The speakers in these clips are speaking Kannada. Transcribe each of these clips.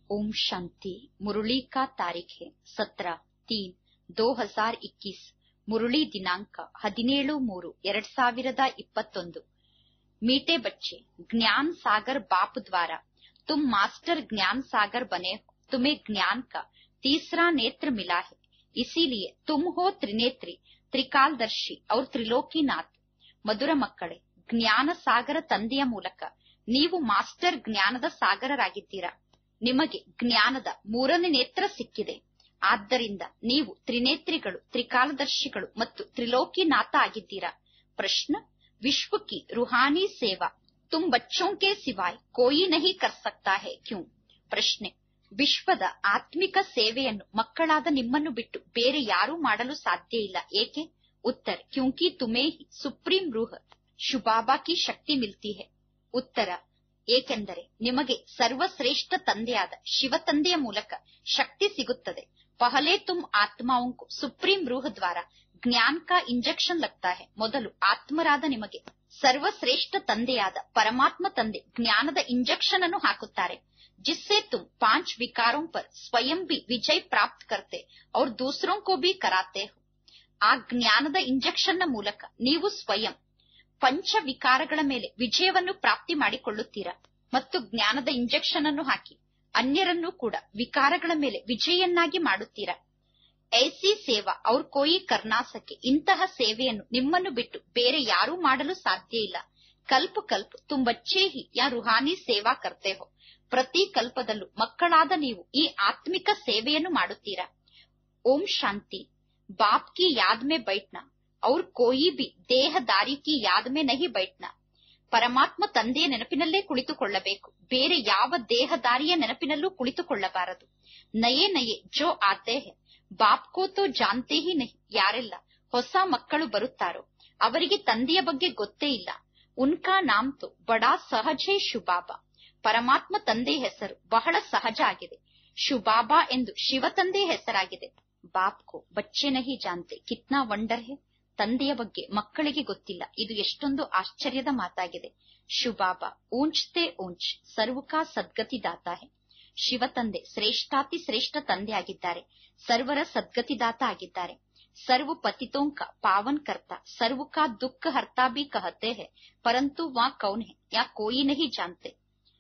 ओम शांति मुरली का तारीख है सत्रह तीन दो हजार इक्कीस ಮುರುಳಿ ದಿನಾಂಕ ಹದಿನೇಳು ಮೂರು ಎರಡ್ ಸಾವಿರದ ಇಪ್ಪತ್ತೊಂದು मीठे बच्चे ज्ञान सागर बाप द्वारा तुम मास्टर ज्ञान सागर बने हो तुम्हें ज्ञान का तीसरा नेत्र मिला है इसीलिए तुम हो त्रिनेत्री त्रिकालदर्शी और त्रिलोकीनाथ ಮಧುರ ಮಕ್ಕಳೇ ಜ್ಞಾನ ಸಾಗರ ತಂದೆಯ ಮೂಲಕ ನೀವು ಮಾಸ್ಟರ್ ಜ್ಞಾನದ ಸಾಗರರಾಗಿದ್ದೀರಾ ನಿಮಗೆ ಜ್ಞಾನದ ಮೂರನೇ ನೇತ್ರ ಸಿಕ್ಕಿದೆ ಆದ್ದರಿಂದ ನೀವು ತ್ರಿನೇತ್ರಿಗಳು ತ್ರಿಕಾಲದರ್ಶಿಗಳು ಮತ್ತು ತ್ರಿಲೋಕಿನಾಥ ಆಗಿದ್ದೀರಾ ಪ್ರಶ್ನ विश्व की रूहानी सेवा तुम बच्चों के सिवाय कोई नहीं कर सकता है क्यों ಪ್ರಶ್ನೆ ವಿಶ್ವದ ಆತ್ಮಿಕ ಸೇವೆಯನ್ನು ಮಕ್ಕಳಾದ ನಿಮ್ಮನ್ನು ಬಿಟ್ಟು ಬೇರೆ ಯಾರೂ ಮಾಡಲು ಸಾಧ್ಯ ಇಲ್ಲ ಏಕೆ ಉತ್ತರ ಕ್ಯೂಂಕಿ ತುಮೇ ಹಿ ಸುಪ್ರೀಂ ರೂಹ ಶುಬಾಬಾ ಕಿ ಶಕ್ತಿ ಮಿಲ್ತಿ ಹೆ ಉತ್ತರ ಏಕೆಂದರೆ ನಿಮಗೆ ಸರ್ವಶ್ರೇಷ್ಠ ತಂದೆಯಾದ ಶಿವ ತಂದೆಯ ಮೂಲಕ ಶಕ್ತಿ ಸಿಗುತ್ತದೆ ಪಹಲೆ ತುಮ್ ಆತ್ಮಾವುಂಕು ಸುಪ್ರೀಂ ರೂಹ ದ್ವಾರ ಜ್ಞಾನ ಕಾ ಇಂಜೆಕ್ಷನ್ ಲಗ್ತಾ ಹೆ ಮೊದಲು ಆತ್ಮರಾದ ನಿಮಗೆ ಸರ್ವಶ್ರೇಷ್ಠ ತಂದೆಯಾದ ಪರಮಾತ್ಮ ತಂದೆ ಜ್ಞಾನದ ಇಂಜೆಕ್ಷನ್ ಅನ್ನು ಹಾಕುತ್ತಾರೆ जिससे तुम पांच विकारों पर स्वयं भी विजय प्राप्त करते और दूसरों को भी कराते हो ಆ ಜ್ಞಾನದ ಇಂಜೆಕ್ಷನ್ನ ಮೂಲಕ ನೀವು ಸ್ವಯಂ ಪಂಚ ವಿಕಾರಗಳ ಮೇಲೆ ವಿಜಯವನ್ನು ಪ್ರಾಪ್ತಿ ಮಾಡಿಕೊಳ್ಳುತ್ತೀರಾ ಮತ್ತು ಜ್ಞಾನದ ಇಂಜೆಕ್ಷನ್ ಅನ್ನು ಹಾಕಿ ಅನ್ಯರನ್ನು ಕೂಡ ವಿಕಾರಗಳ ಮೇಲೆ ವಿಜಯನ್ನಾಗಿ ಮಾಡುತ್ತೀರಾ ಐಸಿ ಸೇವಾ ಅವ್ರ ಕೋಯಿ ಕರ್ನಾಸಕ್ಕೆ ಇಂತಹ ಸೇವೆಯನ್ನು ನಿಮ್ಮನ್ನು ಬಿಟ್ಟು ಬೇರೆ ಯಾರೂ ಮಾಡಲು ಸಾಧ್ಯ ಇಲ್ಲ ಕಲ್ಪ ಕಲ್ಪ ತುಂ ಬಚ್ಚೇ ಹಿ ಯಾ ರುಹಾನಿ ಸೇವಾ ಕರ್ತೆ ಹೋ ಪ್ರತಿ ಕಲ್ಪದಲ್ಲೂ ಮಕ್ಕಳಾದ ನೀವು ಈ ಆತ್ಮಿಕ ಸೇವೆಯನ್ನು ಮಾಡುತ್ತೀರಾ ಓಂ ಶಾಂತಿ ಬಾಪ್ ಕಿ ಯಾದ್ ಮೇ ಬೈಟ್ನಾ ಅವ್ರ ಕೋಯಿ ಬಿ ದೇಹದಾರಿ ಕಿ ಯಾದ್ ಮೇ ನಹಿ ಬೈಟ್ನಾ ಪರಮಾತ್ಮ ತಂದೆಯ ನೆನಪಿನಲ್ಲೇ ಕುಳಿತುಕೊಳ್ಳಬೇಕು ಬೇರೆ ಯಾವ ದೇಹದಾರಿಯ ನೆನಪಿನಲ್ಲೂ ಕುಳಿತುಕೊಳ್ಳಬಾರದು ನಯೇ ನಯೇ ಜೋ ಆತೆ ಹೆ ಬಾಪ್ ಕೋ ತೋ ಜಾನ್ತೆ ಹಿ ನಹಿ ಯಾರೆಲ್ಲ ಹೊಸ ಮಕ್ಕಳು ಬರುತ್ತಾರೋ ಅವರಿಗೆ ತಂದೆಯ ಬಗ್ಗೆ ಗೊತ್ತೇ ಇಲ್ಲ ಉನ್ಕಾ ನಾಮ್ ತೋ ಬಡಾ ಸಹಜೇ ಶುಬಾಬಾ ಪರಮಾತ್ಮ ತಂದೆಯ ಹೆಸರು ಬಹಳ ಸಹಜ ಆಗಿದೆ ಶುಬಾಬಾ ಎಂದು ಶಿವ ತಂದೆಯ ಹೆಸರಾಗಿದೆ ಬಾಪ್ ಕೋ ಬಚ್ಚೆ ನಹಿ ಜಾನ್ತೆ ಕಿತ್ನಾ ವಂಡರ್ ಹೆ ತಂದೆಯ ಬಗ್ಗೆ ಮಕ್ಕಳಿಗೆ ಗೊತ್ತಿಲ್ಲ ಇದು ಎಷ್ಟೊಂದು ಆಶ್ಚರ್ಯದ ಮಾತಾಗಿದೆ ಶುಬಾಬಾ ಊಂಚ್ತೆ ಊಂಚ್ ಸರ್ವಕಾ ಸದ್ಗತಿದಾತ ಹೆ ಶಿವ ತಂದೆ ಶ್ರೇಷ್ಠಾತಿ ಶ್ರೇಷ್ಠ ತಂದೆ ಆಗಿದ್ದಾರೆ ಸರ್ವರ ಸದ್ಗತಿದಾತ ಆಗಿದ್ದಾರೆ ಸರ್ವ ಪತಿತೋಂಕ ಪಾವನ್ ಕರ್ತ ಸರ್ವ ಕಾ ದುಃಖ ಹರ್ತಾ ಬಿ ಕಹತೆ ಹೆ ಪರಂತು ವಾ ಕೌನ್ ಹೆ ಯಾ ಕೋಯಿ ನಹಿ ಜಾನ್ತೆ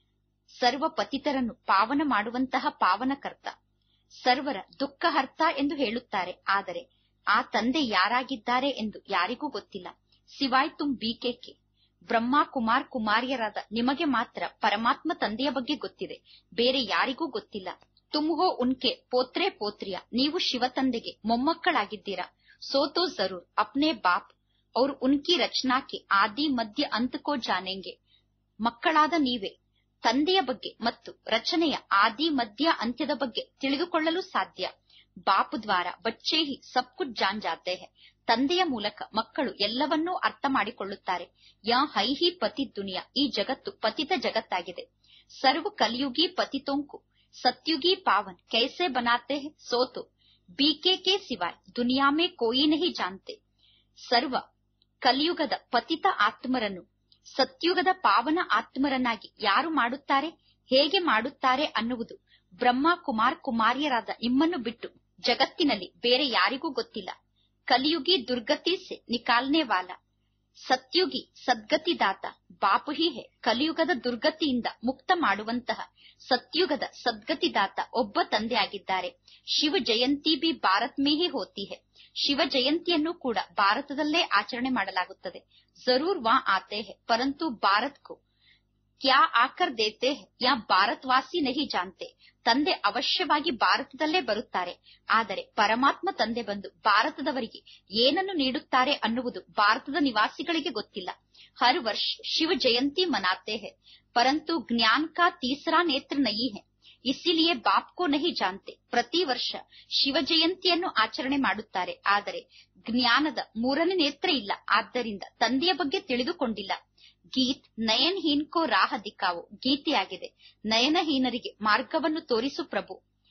ಸರ್ವ ಪತಿತರನ್ನು ಪಾವನ ಮಾಡುವಂತಹ ಪಾವನಕರ್ತ ಸರ್ವರ ದುಃಖ ಹರ್ತ ಎಂದು ಹೇಳುತ್ತಾರೆ ಆದರೆ ಆ ತಂದೆ ಯಾರಾಗಿದ್ದಾರೆ ಎಂದು ಯಾರಿಗೂ ಗೊತ್ತಿಲ್ಲ ಸಿವಾಯ್ ತುಂ ಬಿಕೆಕೆ ಬ್ರಹ್ಮ ಕುಮಾರ್ ಕುಮಾರಿಯರಾದ ನಿಮಗೆ ಮಾತ್ರ ಪರಮಾತ್ಮ ತಂದೆಯ ಬಗ್ಗೆ ಗೊತ್ತಿದೆ ಬೇರೆ ಯಾರಿಗೂ ಗೊತ್ತಿಲ್ಲ ತುಮ್ ಹೋ ಉನ್ಕೆ ಪೋತ್ರೆ ಪೋತ್ರಿಯ ನೀವು ಶಿವ ತಂದೆಗೆ ಮೊಮ್ಮಕ್ಕಳಾಗಿದ್ದೀರಾ ಸೋತೋ ಜರೂರ್ ಅಪ್ನೆ ಬಾಪ್ ಅವ್ರು ಉನ್ಕಿ ರಚನಾಕ್ಕೆ ಆದಿ ಮಧ್ಯ ಅಂತಕೋ ಜಾನೆಂಗೆ ಮಕ್ಕಳಾದ ನೀವೇ ತಂದೆಯ ಬಗ್ಗೆ ಮತ್ತು ರಚನೆಯ ಆದಿ ಮಧ್ಯ ಅಂತ್ಯದ ಬಗ್ಗೆ ತಿಳಿದುಕೊಳ್ಳಲು ಸಾಧ್ಯ ಬಾಪ್ ದ್ವಾರ ಬಚ್ಚೇ ಹಿ ಸಬ್ ಕುಚ್ ಜಾನ್ ಜಾತೆ ಹೆ ತಂದೆಯ ಮೂಲಕ ಮಕ್ಕಳು ಎಲ್ಲವನ್ನೂ ಅರ್ಥ ಮಾಡಿಕೊಳ್ಳುತ್ತಾರೆ ಯಾ ಹೈ ಹಿ ಪತಿ ದುನಿಯಾ ಈ ಜಗತ್ತು ಪತಿತ ಜಗತ್ತಾಗಿದೆ ಸರ್ವ ಕಲಿಯುಗಿ ಪತಿತೋಂಕು ಸತ್ಯುಗಿ ಪಾವನ್ ಕೈಸೆ ಬನಾತೆ ಹೆ ಸೋತು ಬಿಕೆ ಕೆ ಸಿವಾಯ್ ದುನಿಯಾ ಮೇ ಕೋಯಿ ನಹಿ ಜಾನ್ತೆ ಸರ್ವ ಕಲಿಯುಗದ ಪತಿತ ಆತ್ಮರನ್ನು ಸತ್ಯುಗದ ಪಾವನ ಆತ್ಮರನ್ನಾಗಿ ಯಾರು ಮಾಡುತ್ತಾರೆ ಹೇಗೆ ಮಾಡುತ್ತಾರೆ ಅನ್ನುವುದು ಬ್ರಹ್ಮ ಕುಮಾರ್ ಕುಮಾರಿಯರಾದ ನಿಮ್ಮನ್ನು ಬಿಟ್ಟು ಜಗತ್ತಿನಲ್ಲಿ ಬೇರೆ ಯಾರಿಗೂ ಗೊತ್ತಿಲ್ಲ ಕಲಿಯುಗಿ ದುರ್ಗತಿ ಸೆ ನಿಕಾಲ್ನೆ ವಾಲ ಸತ್ಯುಗಿ ಸದ್ಗತಿದಾತ ಬಾಪು ಹಿ ಹೆ ಕಲಿಯುಗದ ದುರ್ಗತಿಯಿಂದ ಮುಕ್ತ ಮಾಡುವಂತಹ ಸತ್ಯುಗದ ಸದ್ಗತಿದಾತ ಒಬ್ಬ ತಂದೆ ಆಗಿದ್ದಾರೆ ಶಿವ ಜಯಂತಿ ಬಿ ಭಾರತ್ ಮೇ ಹಿ ಹೋತಿ ಹೆ ಶಿವ ಜಯಂತಿಯನ್ನು ಕೂಡ ಭಾರತದಲ್ಲೇ ಆಚರಣೆ ಮಾಡಲಾಗುತ್ತದೆ ಜರೂರ್ ವಾ ಆತೆ ಹೆ ಪರಂತು ಭಾರತ್ ಕೋ ಕ್ಯಾ ಆಕರ್ ದೇತೆ ಹೆ ಯಾ ಭಾರತ್ವಾಸಿ ನಹಿ ಜಾನ್ತೆ ತಂದೆ ಅವಶ್ಯವಾಗಿ ಭಾರತದಲ್ಲೇ ಬರುತ್ತಾರೆ ಆದರೆ ಪರಮಾತ್ಮ ತಂದೆ ಬಂದು ಭಾರತದವರಿಗೆ ಏನನ್ನು ನೀಡುತ್ತಾರೆ ಅನ್ನುವುದು ಭಾರತದ ನಿವಾಸಿಗಳಿಗೆ ಗೊತ್ತಿಲ್ಲ ಹರ್ ವರ್ಷ ಶಿವ ಜಯಂತಿ ಮನಾತೆ ಹೆ ಪರಂತು ಜ್ಞಾನ ಕಾ ತೀಸರಾ ನೇತ್ರ ನಹಿ ಹೆ ಇಸಿಲಿಯೇ ಬಾಪ್ ಕೋ ನಹಿ ಜಾನ್ತೆ ಪ್ರತಿ ವರ್ಷ ಶಿವ ಜಯಂತಿಯನ್ನು ಆಚರಣೆ ಮಾಡುತ್ತಾರೆ ಆದರೆ ಜ್ಞಾನದ ಮೂರನೇ ನೇತ್ರ ಇಲ್ಲ ಆದ್ದರಿಂದ ತಂದೆಯ ಬಗ್ಗೆ ತಿಳಿದುಕೊಂಡಿಲ್ಲ ಗೀತ್ ನಯನ್ಹೀನ್ ಕೋ ರಾಹ ದಿಕ್ಕಾವು ಗೀತೆಯಾಗಿದೆ ನಯನಹೀನರಿಗೆ ಮಾರ್ಗವನ್ನು ತೋರಿಸು ಪ್ರಭು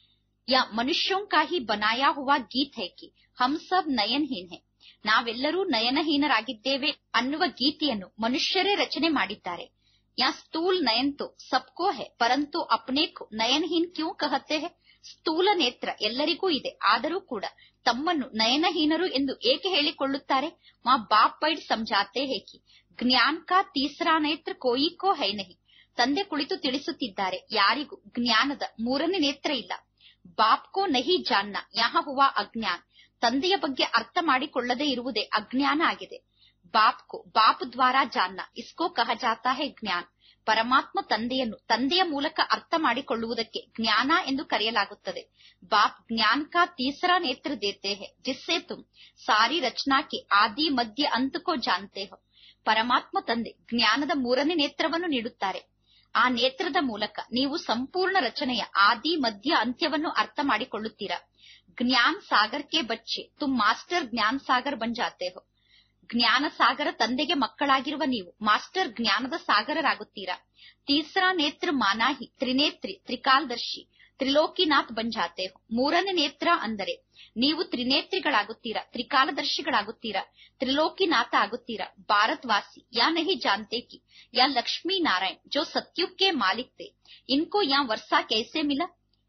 ಯಾ ಮನುಷ್ಯೋಂ ಕಾ ಹಿ ಬನಾಯಾ ಹುವಾ ಗೀತ್ ಹೈ ಕಿ ಹಮ್ ಸಬ್ ನಯನ್ಹೀನ್ ಹೈ ನಾವೆಲ್ಲರೂ ನಯನಹೀನರಾಗಿದ್ದೇವೆ ಅನ್ನುವ ಗೀತೆಯನ್ನು ಮನುಷ್ಯರೇ ರಚನೆ ಮಾಡಿದ್ದಾರೆ या स्थूल नयन तो सबको है परंतु अपने को नयनहीन क्यों कहते हैं ಸ್ಥೂಲ ನೇತ್ರ ಎಲ್ಲರಿಗೂ ಇದೆ ಆದರೂ ಕೂಡ ತಮ್ಮನ್ನು ನಯನಹೀನರು ಎಂದು ಏಕೆ ಹೇಳಿಕೊಳ್ಳುತ್ತಾರೆ ಮಾ ಬಾಪ್ ಬೈಡ್ ಸಮಜಾತೆ ಹೇಕಿ ಜ್ಞಾನ್ ಕಾ ತೀಸರಾ ನೇತ್ರ ಕೋಯಿ ಕೋ ಹೈ ನಹಿ ತಂದೆ ಕುಳಿತು ತಿಳಿಸುತ್ತಿದ್ದಾರೆ ಯಾರಿಗೂ ಜ್ಞಾನದ ಮೂರನೇ ನೇತ್ರ ಇಲ್ಲ ಬಾಪ್ ಕೋ ನಹಿ ಜಾನ್ನ ಯಹ ಹುವಾ ಅಜ್ಞಾನ್ ತಂದೆಯ ಬಗ್ಗೆ ಅರ್ಥ ಮಾಡಿಕೊಳ್ಳದೇ ಇರುವುದೇ ಅಜ್ಞಾನ ಆಗಿದೆ ಬಾಪ್ ಕೋ ಬಾಪ್ ದ್ವಾರ ಜಾನ್ನ ಇಸ್ಕೋ ಕಹ ಜಾತಾ ಹೇ ಜ್ಞಾನ್ ಪರಮಾತ್ಮ ತಂದೆಯನ್ನು ತಂದೆಯ ಮೂಲಕ ಅರ್ಥ ಮಾಡಿಕೊಳ್ಳುವುದಕ್ಕೆ ಜ್ಞಾನ ಎಂದು ಕರೆಯಲಾಗುತ್ತದೆ ಬಾಪ್ ಜ್ಞಾನ್ ಕಾ ತೀಸರಾ ನೇತ್ರ ದೇತೆ ಹೇ ಜಿಸ್ಸೆ ತುಮ್ ಸಾರಿ ರಚನಾ ಕೆ ಆದಿ ಮಧ್ಯ ಅಂತಕೋ ಜಾನ್ತೆ ಹೋ ಪರಮಾತ್ಮ ತಂದೆ ಜ್ಞಾನದ ಮೂರನೇ ನೇತ್ರವನ್ನು ನೀಡುತ್ತಾರೆ ಆ ನೇತ್ರದ ಮೂಲಕ ನೀವು ಸಂಪೂರ್ಣ ರಚನೆಯ ಆದಿ ಮಧ್ಯ ಅಂತ್ಯವನ್ನು ಅರ್ಥ ಮಾಡಿಕೊಳ್ಳುತ್ತೀರಾ ಜ್ಞಾನ್ ಸಾಗರ್ ಕೆ ಬಚ್ಚೆ ತುಮ್ ಮಾಸ್ಟರ್ ಜ್ಞಾನ್ ಸಾಗರ್ ಬನ್ ಜಾತೆ ಹೋ ಜ್ಞಾನ ಸಾಗರ ತಂದೆಗೆ ಮಕ್ಕಳಾಗಿರುವ ನೀವು ಮಾಸ್ಟರ್ ಜ್ಞಾನದ ಸಾಗರರಾಗುತ್ತೀರಾ ತೀಸರಾ ನೇತ್ರ ಮಾನಾಹಿ ತ್ರಿನೇತ್ರಿ ತ್ರಿಕಾಲದರ್ಶಿ ತ್ರಿಲೋಕಿನಾಥ್ ಬಂಜಾತೆ ಮೂರನೇ ನೇತ್ರ ಅಂದರೆ ನೀವು ತ್ರಿನೇತ್ರಿಗಳಾಗುತ್ತೀರಾ ತ್ರಿಕಾಲದರ್ಶಿಗಳಾಗುತ್ತೀರಾ ತ್ರಿಲೋಕಿನಾಥ ಆಗುತ್ತೀರಾ ಭಾರತ್ವಾಸಿ ಯಾ ನಹಿ ಜಾನ್ತೆ ಕಿ ಯಾ ಲಕ್ಷ್ಮೀ ನಾರಾಯಣ್ ಜೋ ಸತ್ಯುಕ್ಕೆ ಮಾಲಿಕ್ ತೆ ಇನ್ಕೋ ಯಾ ವರ್ಷ ಕೈಸೆ ಮಿಲ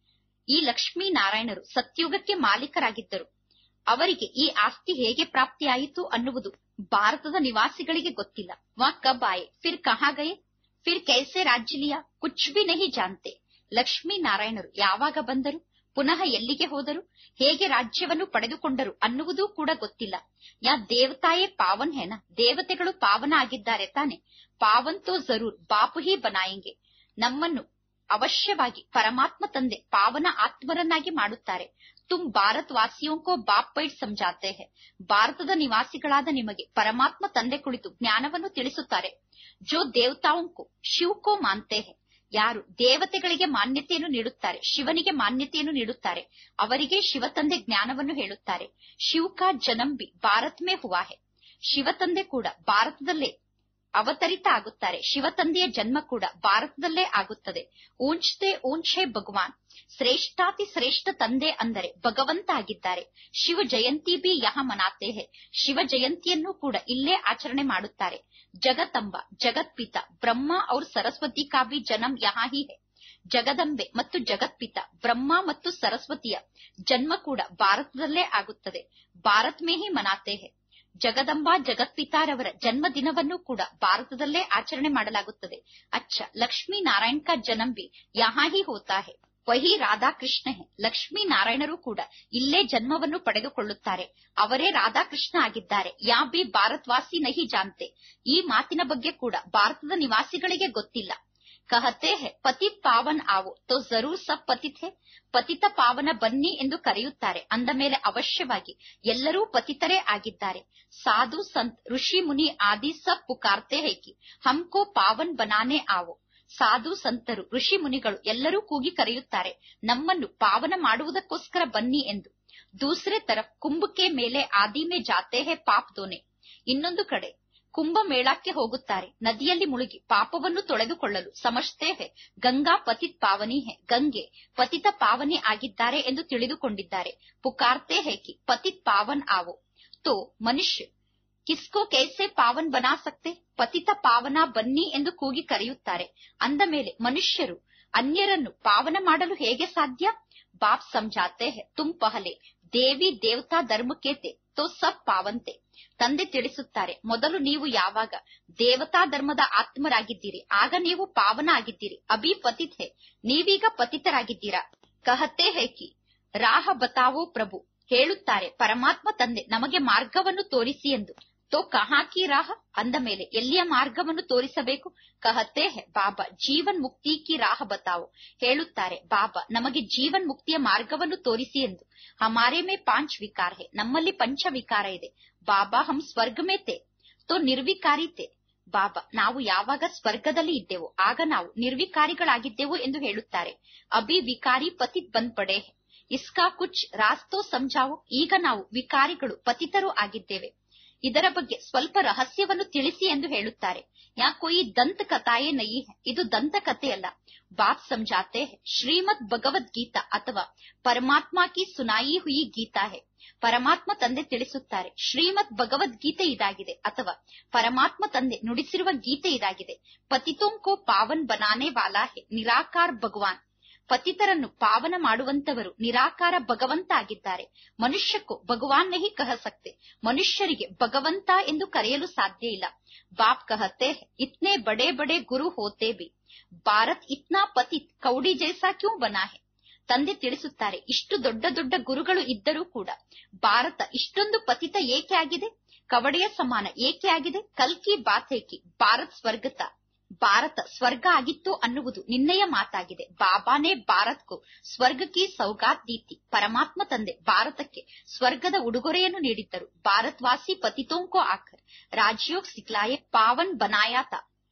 ಈ ಲಕ್ಷ್ಮೀ ನಾರಾಯಣರು ಸತ್ಯುಗಕ್ಕೆ ಮಾಲೀಕರಾಗಿದ್ದರು ಅವರಿಗೆ ಈ ಆಸ್ತಿ ಹೇಗೆ ಪ್ರಾಪ್ತಿಯಾಯಿತು ಅನ್ನುವುದು ಭಾರತದ ನಿವಾಸಿಗಳಿಗೆ ಗೊತ್ತಿಲ್ಲ ವಾ ಕಬ್ ಆಯೆ ಫಿರ್ ಕಹಾ ಗಯೆ ಫಿರ್ ಕೈಸೆ ರಾಜ್ಯ ಲಿಯಾ ಕುಚ್ ಬಿ ನಹಿ ಜಾನ್ತೆ ಲಕ್ಷ್ಮೀ ನಾರಾಯಣರು ಯಾವಾಗ ಬಂದರು ಪುನಃ ಎಲ್ಲಿಗೆ ಹೋದರು ಹೇಗೆ ರಾಜ್ಯವನ್ನು ಪಡೆದುಕೊಂಡರು ಅನ್ನುವುದೂ ಕೂಡ ಗೊತ್ತಿಲ್ಲ ಯಾ ದೇವತಾಯೇ ಪಾವನ್ ಹೇನ ದೇವತೆಗಳು ಪಾವನ ಆಗಿದ್ದಾರೆ ತಾನೆ ಪಾವನ್ ತೋ ಜರೂರ್ ಬಾಪು ಹಿ ಬನಾಯಂಗೆ ನಮ್ಮನ್ನು ಅವಶ್ಯವಾಗಿ ಪರಮಾತ್ಮ ತಂದೆ ಪಾವನ ಆತ್ಮರನ್ನಾಗಿ ಮಾಡುತ್ತಾರೆ ತುಮ್ ಭಾರತ್ ವಾಸಿಯೋಂಕೋ ಬಾಪ್ ಬೈಟ್ ಸಮಜಾತೆ ಹೇ ಭಾರತದ ನಿವಾಸಿಗಳಾದ ನಿಮಗೆ ಪರಮಾತ್ಮ ತಂದೆ ಕುಳಿತು ಜ್ಞಾನವನ್ನು ತಿಳಿಸುತ್ತಾರೆ ಜೋ ದೇವತಾಂಕೋ ಶಿವಕೋ ಮಾನ್ತೆ ಹೇ ಯಾರು ದೇವತೆಗಳಿಗೆ ಮಾನ್ಯತೆಯನ್ನು ನೀಡುತ್ತಾರೆ ಶಿವನಿಗೆ ಮಾನ್ಯತೆಯನ್ನು ನೀಡುತ್ತಾರೆ ಅವರಿಗೆ ಶಿವತಂದೆ ಜ್ಞಾನವನ್ನು ಹೇಳುತ್ತಾರೆ ಶಿವಕಾ ಜನಂಬಿ ಭಾರತ್ ಮೇ ಹುವಾ ಹೇ ಶಿವತಂದೆ ಕೂಡ ಭಾರತದಲ್ಲೇ ಅವತರಿತ ಆಗುತ್ತಾರೆ ಶಿವತಂದೆಯ ಜನ್ಮ ಕೂಡ ಭಾರತದಲ್ಲೇ ಆಗುತ್ತದೆ ಊಂಚ್ತೆ ಊಂಚೆ ಭಗವಾನ್ ಶ್ರೇಷ್ಠಾತಿ ಶ್ರೇಷ್ಠ ತಂದೆ ಅಂದರೆ ಭಗವಂತ ಆಗಿದ್ದಾರೆ ಶಿವ ಜಯಂತಿ ಬಿ ಯಹ ಮನಾತೆ ಹೇ ಶಿವ ಜಯಂತಿಯನ್ನು ಕೂಡ ಇಲ್ಲೇ ಆಚರಣೆ ಮಾಡುತ್ತಾರೆ ಜಗತ್ತಂಬ ಜಗತ್ಪಿತ ಬ್ರಹ್ಮ ಔರ್ ಸರಸ್ವತಿ ಕಾ ಬಿ ಜನಂ ಯಹಾ ಹಿ ಹೇ ಜಗದಂಬೆ ಮತ್ತು ಜಗತ್ಪಿತ ಬ್ರಹ್ಮ ಮತ್ತು ಸರಸ್ವತಿಯ ಜನ್ಮ ಕೂಡ ಭಾರತದಲ್ಲೇ ಆಗುತ್ತದೆ ಭಾರತ್ ಮೇ ಹಿ ಮನಾತೆ ಹೇ ಜಗದಂಬಾ ಜಗತ್ಪಿತಾರವರ ಜನ್ಮದಿನವನ್ನು ಕೂಡ ಭಾರತದಲ್ಲೇ ಆಚರಣೆ ಮಾಡಲಾಗುತ್ತದೆ ಅಚ್ಚ ಲಕ್ಷ್ಮೀ ನಾರಾಯಣ್ ಕಾ ಜನಂ ಬಿ ಯಹಾ ಹಿ ಹೋತಾ ಹೇ ವಹಿ ರಾಧಾಕೃಷ್ಣ ಹೇ ಲಕ್ಷ್ಮೀ ನಾರಾಯಣರು ಕೂಡ ಇಲ್ಲೇ ಜನ್ಮವನ್ನು ಪಡೆದುಕೊಳ್ಳುತ್ತಾರೆ ಅವರೇ ರಾಧಾಕೃಷ್ಣ ಆಗಿದ್ದಾರೆ ಯಾ ಬಿ ಭಾರತ್ವಾಸಿ ನಹಿ ಜಾನ್ತೆ ಈ ಮಾತಿನ ಬಗ್ಗೆ ಕೂಡ ಭಾರತದ ನಿವಾಸಿಗಳಿಗೆ ಗೊತ್ತಿಲ್ಲ ಕಹತೆ ಹೇ ಪತಿತ್ ಪಾವನ್ ಆವೋ ತೋ ಜರೂರ್ ಸಬ್ ಪತಿತ್ ಹೇ ಪತಿತ ಪಾವನ ಬನ್ನಿ ಎಂದು ಕರೆಯುತ್ತಾರೆ ಅಂದ ಮೇಲೆ ಅವಶ್ಯವಾಗಿ ಎಲ್ಲರೂ ಪತಿತರೇ ಆಗಿದ್ದಾರೆ ಸಾಧು ಸಂತ್ ಋಷಿ ಮುನಿ ಆದಿ ಸಬ್ ಪುಕಾರ್ತೆ ಹೇಕಿ ಹಮ್ಕೋ ಪಾವನ್ ಬನಾನೆ ಆವೋ ಸಾಧು ಸಂತರು ಋಷಿ ಮುನಿಗಳು ಎಲ್ಲರೂ ಕೂಗಿ ಕರೆಯುತ್ತಾರೆ ನಮ್ಮನ್ನು ಪಾವನ ಮಾಡುವುದಕ್ಕೋಸ್ಕರ ಬನ್ನಿ ಎಂದು ದೂಸರೆ ತರಫ್ ಕುಂಭಕ್ಕೆ ಮೇಲೆ ಆದಿ ಮೇ ಜಾತೆ ಹೇ ಪಾಪ್ ದೋನೆ ಇನ್ನೊಂದು ಕಡೆ ಕುಂಭ ಮೇಳಕ್ಕೆ ಹೋಗುತ್ತಾರೆ ನದಿಯಲ್ಲಿ ಮುಳುಗಿ ಪಾಪವನ್ನು ತೊಳೆದುಕೊಳ್ಳಲು ಸಮಜ್ತೆ ಹೇ ಗಂಗಾ ಪತಿತ್ ಪಾವನಿ ಹೇ ಗಂಗೆ ಪತಿತ ಪಾವನಿ ಆಗಿದ್ದಾರೆ ಎಂದು ತಿಳಿದುಕೊಂಡಿದ್ದಾರೆ ಪುಕಾರ್ತೆ ಹೇ ಕಿ ಪತಿತ್ ಪಾವನ್ ಆವೋ ತೋ ಮನುಷ್ಯ ಕಿಸ್ಕೋ ಕೈಸೆ ಪಾವನ್ ಬನಾ ಸಕ್ತೆ ಪತಿತ ಪಾವನ ಬನ್ನಿ ಎಂದು ಕೂಗಿ ಕರೆಯುತ್ತಾರೆ ಅಂದ ಮೇಲೆ ಮನುಷ್ಯರು ಅನ್ಯರನ್ನು ಪಾವನ ಮಾಡಲು ಹೇಗೆ ಸಾಧ್ಯ ಬಾಪ್ ಸಮಜಾತೆ ಹೇ ತುಮ್ ಪಹಲೆ ದೇವಿ ದೇವತಾ ಧರ್ಮಕೇತೆ ತೋ ಸಬ್ ಪಾವಂತೆ ತಂದೆ ತಿಳಿಸುತ್ತಾರೆ ಮೊದಲು ನೀವು ಯಾವಾಗ ದೇವತಾ ಧರ್ಮದ ಆತ್ಮರಾಗಿದ್ದೀರಿ ಆಗ ನೀವು ಪಾವನ ಆಗಿದ್ದೀರಿ ಅಭಿ ಪತಿತ್ ಹೇ ನೀವೀಗ ಪತಿತರಾಗಿದ್ದೀರಾ ಕಹತೆ ಹೇಕಿ ರಾಹ ಬತಾವೋ ಪ್ರಭು ಹೇಳುತ್ತಾರೆ ಪರಮಾತ್ಮ ತಂದೆ ನಮಗೆ ಮಾರ್ಗವನ್ನು ತೋರಿಸಿ ಎಂದು ತೋ ಕಹಾ ಕಿ ರಾಹ ಅಂದ ಮೇಲೆ ಎಲ್ಲಿಯ ಮಾರ್ಗವನ್ನು ತೋರಿಸಬೇಕು ಕಹತೆ ಹೇ ಬಾಬಾ ಜೀವನ್ ಮುಕ್ತಿ ಕಿ ರಾಹ ಬತಾವೋ ಹೇಳುತ್ತಾರೆ ಬಾಬಾ ನಮಗೆ ಜೀವನ್ ಮುಕ್ತಿಯ ಮಾರ್ಗವನ್ನು ತೋರಿಸಿ ಎಂದು ಹಮಾರೆ ಮೇ ಪಾಂಚ್ ವಿಕಾರ ಹೇ ನಮ್ಮಲ್ಲಿ ಪಂಚ ವಿಕಾರ ಇದೆ ಬಾಬಾ ಹಮ್ ಸ್ವರ್ಗ ಮೇ ತೇ ತೋ ನಿರ್ವಿಕಾರಿ ತೇ ಬಾಬಾ ನಾವು ಯಾವಾಗ ಸ್ವರ್ಗದಲ್ಲಿ ಇದ್ದೆವು ಆಗ ನಾವು ನಿರ್ವಿಕಾರಿಗಳಾಗಿದ್ದೆವು ಎಂದು ಹೇಳುತ್ತಾರೆ ಅಭಿ ವಿಕಾರಿ ಪತಿತ್ ಬಂದ್ ಪಡೆ ಇಸ್ಕಾ ಕುಚ್ ರಾಸ್ತೋ ಸಮಜಾವೋ ಈಗ ನಾವು ವಿಕಾರಿಗಳು ಪತಿತರು ಆಗಿದ್ದೇವೆ ಇದರ ಬಗ್ಗೆ ಸ್ವಲ್ಪ ರಹಸ್ಯವನ್ನು ತಿಳಿಸಿ ಎಂದು ಹೇಳುತ್ತಾರೆ ಯಾಕೋ ಈ ದಂತ ಕಥಾಯೇ ನಯಿ ಹೈ. ಇದು ದಂತಕಥೆಯಲ್ಲ ಬಾಪ್ ಸಮझाते हैं ಶ್ರೀಮದ್ ಭಗವದ್ಗೀತಾ ಅಥವಾ ಪರಮಾತ್ಮ ಕಿ ಸುನಾಯಿ ಹುಯಿ ಗೀತಾ ಹೈ ಪರಮಾತ್ಮ ತಂದೆ ತಿಳಿಸುತ್ತಾರೆ ಶ್ರೀಮದ್ ಭಗವದ್ಗೀತೆ ಇದಾಗಿದೆ ಅಥವಾ ಪರಮಾತ್ಮ ತಂದೆ ನುಡಿಸಿರುವ ಗೀತೆ ಇದಾಗಿದೆ ಪತಿತೋಂ ಕೋ ಪಾವನ್ ಬನಾನೆ ವಾಲಾ ಹೈ ನಿರಾಕಾರ ಭಗವಾನ್ ಪತಿತರನ್ನು ಪಾವನ ಮಾಡುವಂತವರು ನಿರಾಕಾರ ಭಗವಂತ ಆಗಿದ್ದಾರೆ ಮನುಷ್ಯಕ್ಕೂ ಭಗವಾನ್ ನಹಿ ಕಹ ಸಕ್ತೆ ಮನುಷ್ಯರಿಗೆ ಭಗವಂತ ಎಂದು ಕರೆಯಲು ಸಾಧ್ಯ ಇಲ್ಲ ಬಾಪ್ ಕಹತೆ ಹೈ, ಇತ್ನೆ ಬಡೆ ಬಡೆ ಗುರು ಹೋತೆ ಬಿ ಭಾರತ್ ಇತ್ನಾ ಪತಿತ್ ಕೌಡಿ ಜೈಸಾ ಕ್ಯೂ ಬನಾ ಹೈ ತಂದೆ ತಿಳಿಸುತ್ತಾರೆ ಇಷ್ಟು ದೊಡ್ಡ ದೊಡ್ಡ ಗುರುಗಳು ಇದ್ದರೂ ಕೂಡ ಭಾರತ ಇಷ್ಟೊಂದು ಪತಿತ ಏಕೆ ಆಗಿದೆ ಕವಡೆಯ ಸಮಾನ ಏಕೆ ಆಗಿದೆ ಕಲ್ಕಿ ಬಾತ್ ಏಕಿ ಭಾರತ್ ಸ್ವರ್ಗತ ಭಾರತ ಸ್ವರ್ಗ ಆಗಿತ್ತು ಅನ್ನುವುದು ನಿನ್ನೆಯ ಮಾತಾಗಿದೆ ಬಾಬಾನೇ ಭಾರತ್ಗೂ ಸ್ವರ್ಗಕ್ಕೆ ಸೌಗಾತ್ ದೀತಿ ಪರಮಾತ್ಮ ತಂದೆ ಭಾರತಕ್ಕೆ ಸ್ವರ್ಗದ ಉಡುಗೊರೆಯನ್ನು ನೀಡಿದ್ದರು ಭಾರತ್ವಾಸಿ ಪತಿತೋಂಕೋ ಆಖರ್ ರಾಜಯೋಗ್ ಸಿಕ್ಲಾಯೆ ಪಾವನ್ ಬನಾಯಾತ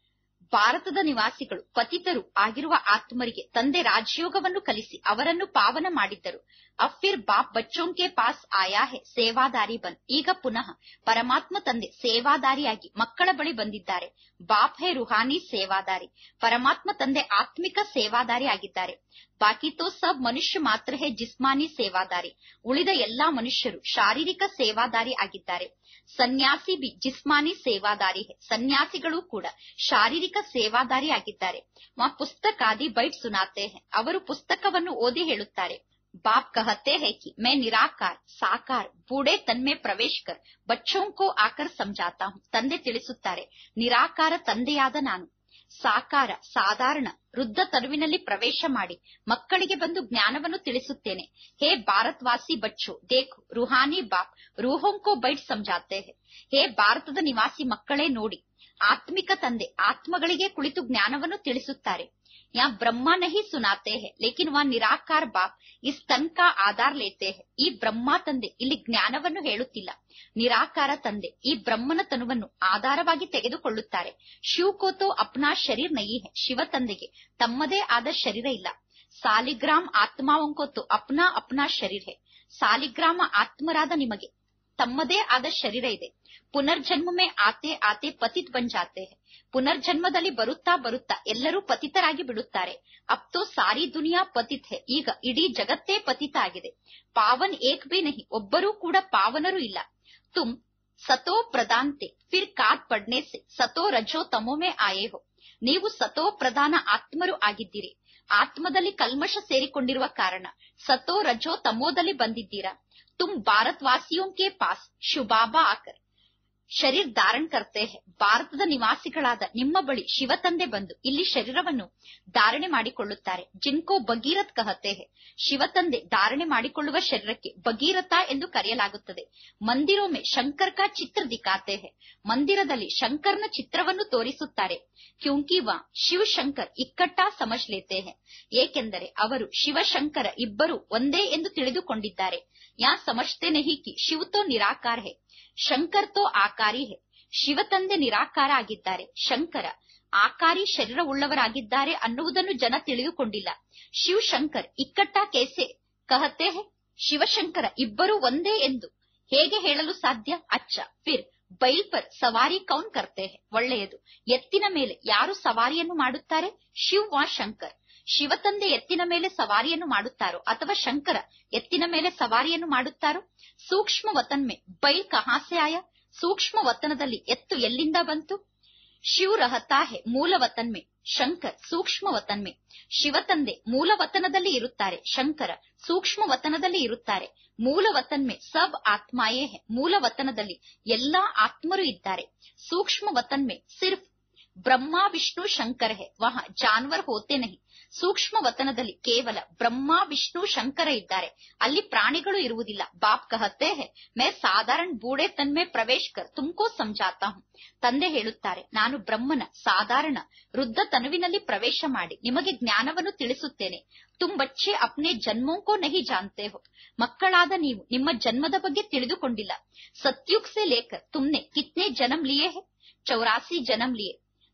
ಭಾರತದ ನಿವಾಸಿಗಳು ಪತಿತರು ಆಗಿರುವ ಆತ್ಮರಿಗೆ ತಂದೆ ರಾಜಯೋಗವನ್ನು ಕಲಿಸಿ ಅವರನ್ನು ಪಾವನ ಮಾಡಿದ್ದರು ಅಫಿರ್ ಬಾಪ್ ಬಚ್ಚೋಂ ಕೆ ಪಾಸ್ ಆಯಾ ಹೆ ಸೇವಾದಾರಿ ಬನ್ ಈಗ ಪುನಃ ಪರಮಾತ್ಮ ತಂದೆ ಸೇವಾದಾರಿಯಾಗಿ ಮಕ್ಕಳ ಬಳಿ ಬಂದಿದ್ದಾರೆ ಬಾಪ್ ಹೇ ರುಹಾನಿ ಸೇವಾದಾರಿ ಪರಮಾತ್ಮ ತಂದೆ ಆತ್ಮಿಕ ಸೇವಾದಾರಿ ಆಗಿದ್ದಾರೆ ಬಾಕಿ ತೋ ಸಬ್ ಮನುಷ್ಯ ಮಾತ್ರ ಹೇ ಜಿಸ್ಮಾನಿ ಸೇವಾದಾರಿ ಉಳಿದ ಎಲ್ಲಾ ಮನುಷ್ಯರು ಶಾರೀರಿಕ ಸೇವಾದಾರಿ ಆಗಿದ್ದಾರೆ ಸನ್ಯಾಸಿ ಬಿ ಜಿಸ್ಮಾನಿ ಸೇವಾದಾರಿ ಹೇ ಸನ್ಯಾಸಿಗಳು ಕೂಡ ಶಾರೀರಿಕ ಸೇವಾದಾರಿ ಆಗಿದ್ದಾರೆ ಮಾ ಪುಸ್ತಕಾದಿ ಬೈಟ್ ಸುನಾತೆ ಹೇ ಅವರು ಪುಸ್ತಕವನ್ನು ಓದಿ ಹೇಳುತ್ತಾರೆ बाप कहते हैं कि मैं निराकार साकार बूढ़े तन में प्रवेश कर बच्चों को आकर समझाता हूँ ತಂದೆ ತಿಳಿಸುತ್ತಾರೆ ನಿರಾಕಾರ ತಂದೆಯಾದ ನಾನು ಸಾಕಾರ ಸಾಧಾರಣ ವೃದ್ಧ ತನುವಿನಲ್ಲಿ ಪ್ರವೇಶ ಮಾಡಿ ಮಕ್ಕಳಿಗೆ ಬಂದು ಜ್ಞಾನವನ್ನು ತಿಳಿಸುತ್ತೇನೆ ಹೇ ಭಾರತ್ವಾಸಿ ಬಚ್ಚೋ ದೇಖು ರುಹಾನಿ ಬಾಪ್ ರೂಹೋಂಕೋ ಬೈಟ್ ಸಮझाते हैं ಹೇ ಭಾರತದ ನಿವಾಸಿ ಮಕ್ಕಳೇ ನೋಡಿ ಆತ್ಮಿಕ ತಂದೆ ಆತ್ಮಗಳಿಗೆ ಕುಳಿತು ಜ್ಞಾನವನ್ನು ತಿಳಿಸುತ್ತಾರೆ ಯಾ ಬ್ರಹ್ಮ ನಹಿ ಸುನಾತೆ ಹೇ ಲೇಕಿನ್ ವಾ ನಿರಾಕಾರ ಬಾಪ್ ಇಸ್ ತನ್ ಕಾ ಆಧಾರ್ ಲೇತೆ ಹೇ ಈ ಬ್ರಹ್ಮ ತಂದೆ ಇಲ್ಲಿ ಜ್ಞಾನವನ್ನು ಹೇಳುತ್ತಿಲ್ಲ ನಿರಾಕಾರ ತಂದೆ ಈ ಬ್ರಹ್ಮನ ತನುವನ್ನು ಆಧಾರವಾಗಿ ತೆಗೆದುಕೊಳ್ಳುತ್ತಾರೆ ಶಿವ್ ಕೋತೋ ಅಪ್ನಾ ಶರೀರ್ ನಯಿ ಹೇ ಶಿವ ತಂದೆಗೆ ತಮ್ಮದೇ ಆದ ಶರೀರ ಇಲ್ಲ ಸಾಲಿಗ್ರಾಮ್ ಆತ್ಮಾವಂಕೋತು ಅಪ್ನಾ ಅಪ್ನಾ ಶರೀರ್ ಹೇ ಸಾಲಿಗ್ರಾಮ ಆತ್ಮರಾದ ನಿಮಗೆ ತಮ್ಮದೇ ಆದ ಶರೀರ ಇದೆ ಪುನರ್ಜನ್ಮ ಮೇ ಆತೆ ಆತೆ ಪತಿತ್ ಬನ್ ಜಾತೆ ಹೈ ಪುನರ್ಜನ್ಮದಲ್ಲಿ ಬರುತ್ತಾ ಬರುತ್ತಾ ಎಲ್ಲರೂ ಪತಿತರಾಗಿ ಬಿಡುತ್ತಾರೆ ಅಬ್ ತೋ ಸಾರಿ ದುನಿಯಾ ಪತಿತ್ ಹೇ ಈಗ ಇಡೀ ಜಗತ್ತೇ ಪತಿತ ಆಗಿದೆ ಪಾವನ್ ಏಕ್ ಬಿ ನಹಿ ಒಬ್ಬರೂ ಕೂಡ ಪಾವನರು ಇಲ್ಲ ತುಮ್ ಸತೋ ಪ್ರಧಾನ್ತೆ ಫಿರ್ ಕಾತ್ ಪಡ್ನೆ ಸೆ ಸತೋ ರಜೋ ತಮೋ ಮೇ ಆಯೇ ಹೋ ನೀವು ಸತೋ ಪ್ರಧಾನ ಆತ್ಮರು ಆಗಿದ್ದೀರಿ ಆತ್ಮದಲ್ಲಿ ಕಲ್ಮಶ ಸೇರಿಕೊಂಡಿರುವ ಕಾರಣ ಸತೋ ರಜೋ ತಮೋದಲ್ಲಿ ಬಂದಿದ್ದೀರಾ ತುಮ್ ಭಾರತ್ವಾಸಿಯೋಂ ಕೆ ಪಾಸ್ ಶುಭಾಬಾ ಆಕರ್ ಶರೀರ್ ಧಾರಣ್ ಕರ್ತೆ ಹೇ ಭಾರತದ ನಿವಾಸಿಗಳಾದ ನಿಮ್ಮ ಬಳಿ ಶಿವ ತಂದೆ ಬಂದು ಇಲ್ಲಿ ಶರೀರವನ್ನು ಧಾರಣೆ ಮಾಡಿಕೊಳ್ಳುತ್ತಾರೆ ಜಿನ್ಕೋ ಭಗೀರಥ್ ಕಹತೆ ಹೇ ಶಿವ ತಂದೆ ಧಾರಣೆ ಮಾಡಿಕೊಳ್ಳುವ ಶರೀರಕ್ಕೆ ಭಗೀರಥ ಎಂದು ಕರೆಯಲಾಗುತ್ತದೆ ಮಂದಿರೊಮ್ಮೆ ಶಂಕರ್ ಕಾ ಚಿತ್ರ ದಿಖಾತೆ ಹೇ ಮಂದಿರದಲ್ಲಿ ಶಂಕರ್ನ ಚಿತ್ರವನ್ನು ತೋರಿಸುತ್ತಾರೆ ಕ್ಯೂಂಕಿ ವಾ ಶಿವ ಶಂಕರ್ ಇಕ್ಕಟ್ಟಾ ಸಮಜ್ ಲೇತೆ ಹೇ ಏಕೆಂದರೆ ಅವರು ಶಿವಶಂಕರ ಇಬ್ಬರು ಒಂದೇ ಎಂದು ತಿಳಿದುಕೊಂಡಿದ್ದಾರೆ ಯಾ ಸಮಜ್ತೆ ನಹಿ ಕಿ ಶಿವ್ ತೋ ನಿರಾಕಾರ ಹೇ ಶಂಕರ್ ತೋ ಆಕಾರಿ ಹೇ ಶಿವ ತಂದೆ ನಿರಾಕಾರ ಆಗಿದ್ದಾರೆ ಶಂಕರ ಆಕಾರಿ ಶರೀರವುಳ್ಳವರಾಗಿದ್ದಾರೆ ಅನ್ನುವುದನ್ನು ಜನ ತಿಳಿದುಕೊಂಡಿಲ್ಲ ಶಿವ್ ಶಂಕರ್ ಇಕ್ಕಟ್ಟ ಕೇಸೆ ಕಹತೆ ಹೇ ಶಿವಶಂಕರ ಇಬ್ಬರೂ ಒಂದೇ ಎಂದು ಹೇಗೆ ಹೇಳಲು ಸಾಧ್ಯ ಅಚ್ಚ ಫಿರ್ ಬೈಲ್ ಪರ್ ಸವಾರಿ ಕೌನ್ ಕರ್ತೆ ಹೇ ಒಳ್ಳೆಯದು ಎತ್ತಿನ ಮೇಲೆ ಯಾರು ಸವಾರಿಯನ್ನು ಮಾಡುತ್ತಾರೆ ಶಿವ್ ವಾ ಶಂಕರ್ ಶಿವ ತಂದೆ ಎತ್ತಿನ ಮೇಲೆ ಸವಾರಿಯನ್ನು ಮಾಡುತ್ತಾರೋ ಅಥವಾ ಶಂಕರ ಎತ್ತಿನ ಮೇಲೆ ಸವಾರಿಯನ್ನು ಮಾಡುತ್ತಾರೋ ಸೂಕ್ಷ್ಮ ವತನ್ ಮೇ ಬೈಲ್ ಕಹಾಸೆ ಆಯ ಸೂಕ್ಷ್ಮ ವತನದಲ್ಲಿ ಎತ್ತು ಎಲ್ಲಿಂದ ಬಂತು ಶಿವ್ ರಹತಾ ಹೇ ಮೂಲ ವತನ್ ಮೇ ಶಂಕರ್ ಸೂಕ್ಷ್ಮ ವತನ್ ಮೇ ಶಿವ ತಂದೆ ಮೂಲ ವತನದಲ್ಲಿ ಇರುತ್ತಾರೆ ಶಂಕರ ಸೂಕ್ಷ್ಮ ವತನದಲ್ಲಿ ಇರುತ್ತಾರೆ ಮೂಲ ವತನ್ ಮೇ ಸಬ್ ಆತ್ಮಾಯೇ ಹೇ ಮೂಲ ವತನದಲ್ಲಿ ಎಲ್ಲಾ ಆತ್ಮರು ಇದ್ದಾರೆ ಸೂಕ್ಷ್ಮ ವತನ್ ಮೇ ಸಿರ್ಫ್ ಬ್ರಹ್ಮ ವಿಷ್ಣು ಶಂಕರ ಹೇ ವಹ ಜಾನ್ವರ್ ಹೋತೆ ನಹಿ ಸೂಕ್ಷ್ಮ ವತನದಲ್ಲಿ ಕೇವಲ ಬ್ರಹ್ಮ ವಿಷ್ಣು ಶಂಕರ ಇದ್ದಾರೆ ಅಲ್ಲಿ ಪ್ರಾಣಿಗಳು ಇರುವುದಿಲ್ಲ ಬಾಪ್ ಕಹತೆ ಹೇ ಮೇ ಸಾಧಾರಣ ಬೂಡೆ ತನ್ಮೆ ಪ್ರವೇಶ್ ಕರ್ ತುಮ್ಕೋ ಸಮझाता ಹೂಂ ತಂದೆ ಹೇಳುತ್ತಾರೆ ನಾನು ಬ್ರಹ್ಮನ ಸಾಧಾರಣ ವೃದ್ಧ ತನುವಿನಲ್ಲಿ ಪ್ರವೇಶ ಮಾಡಿ ನಿಮಗೆ ಜ್ಞಾನವನ್ನು ತಿಳಿಸುತ್ತೇನೆ ತುಮ್ ಬಚ್ಚೆ ಅಪ್ನೆ ಜನ್ಮೋಂಕೋ ನಹಿ ಜಾನ್ತೆ ಹೋ ಮಕ್ಕಳಾದ ನೀವು ನಿಮ್ಮ ಜನ್ಮದ ಬಗ್ಗೆ ತಿಳಿದುಕೊಂಡಿಲ್ಲ ಸತ್ಯುಗ್ ಸೆ ಲೇಕರ್ ತುಮ್ನೆ ಕಿತ್ನೆ ಜನ್ಮ್ ಲಿಯೇ ಹೇ ಚೌರಾಸಿ ಜನ್ಮ್ ಲಿಯೇ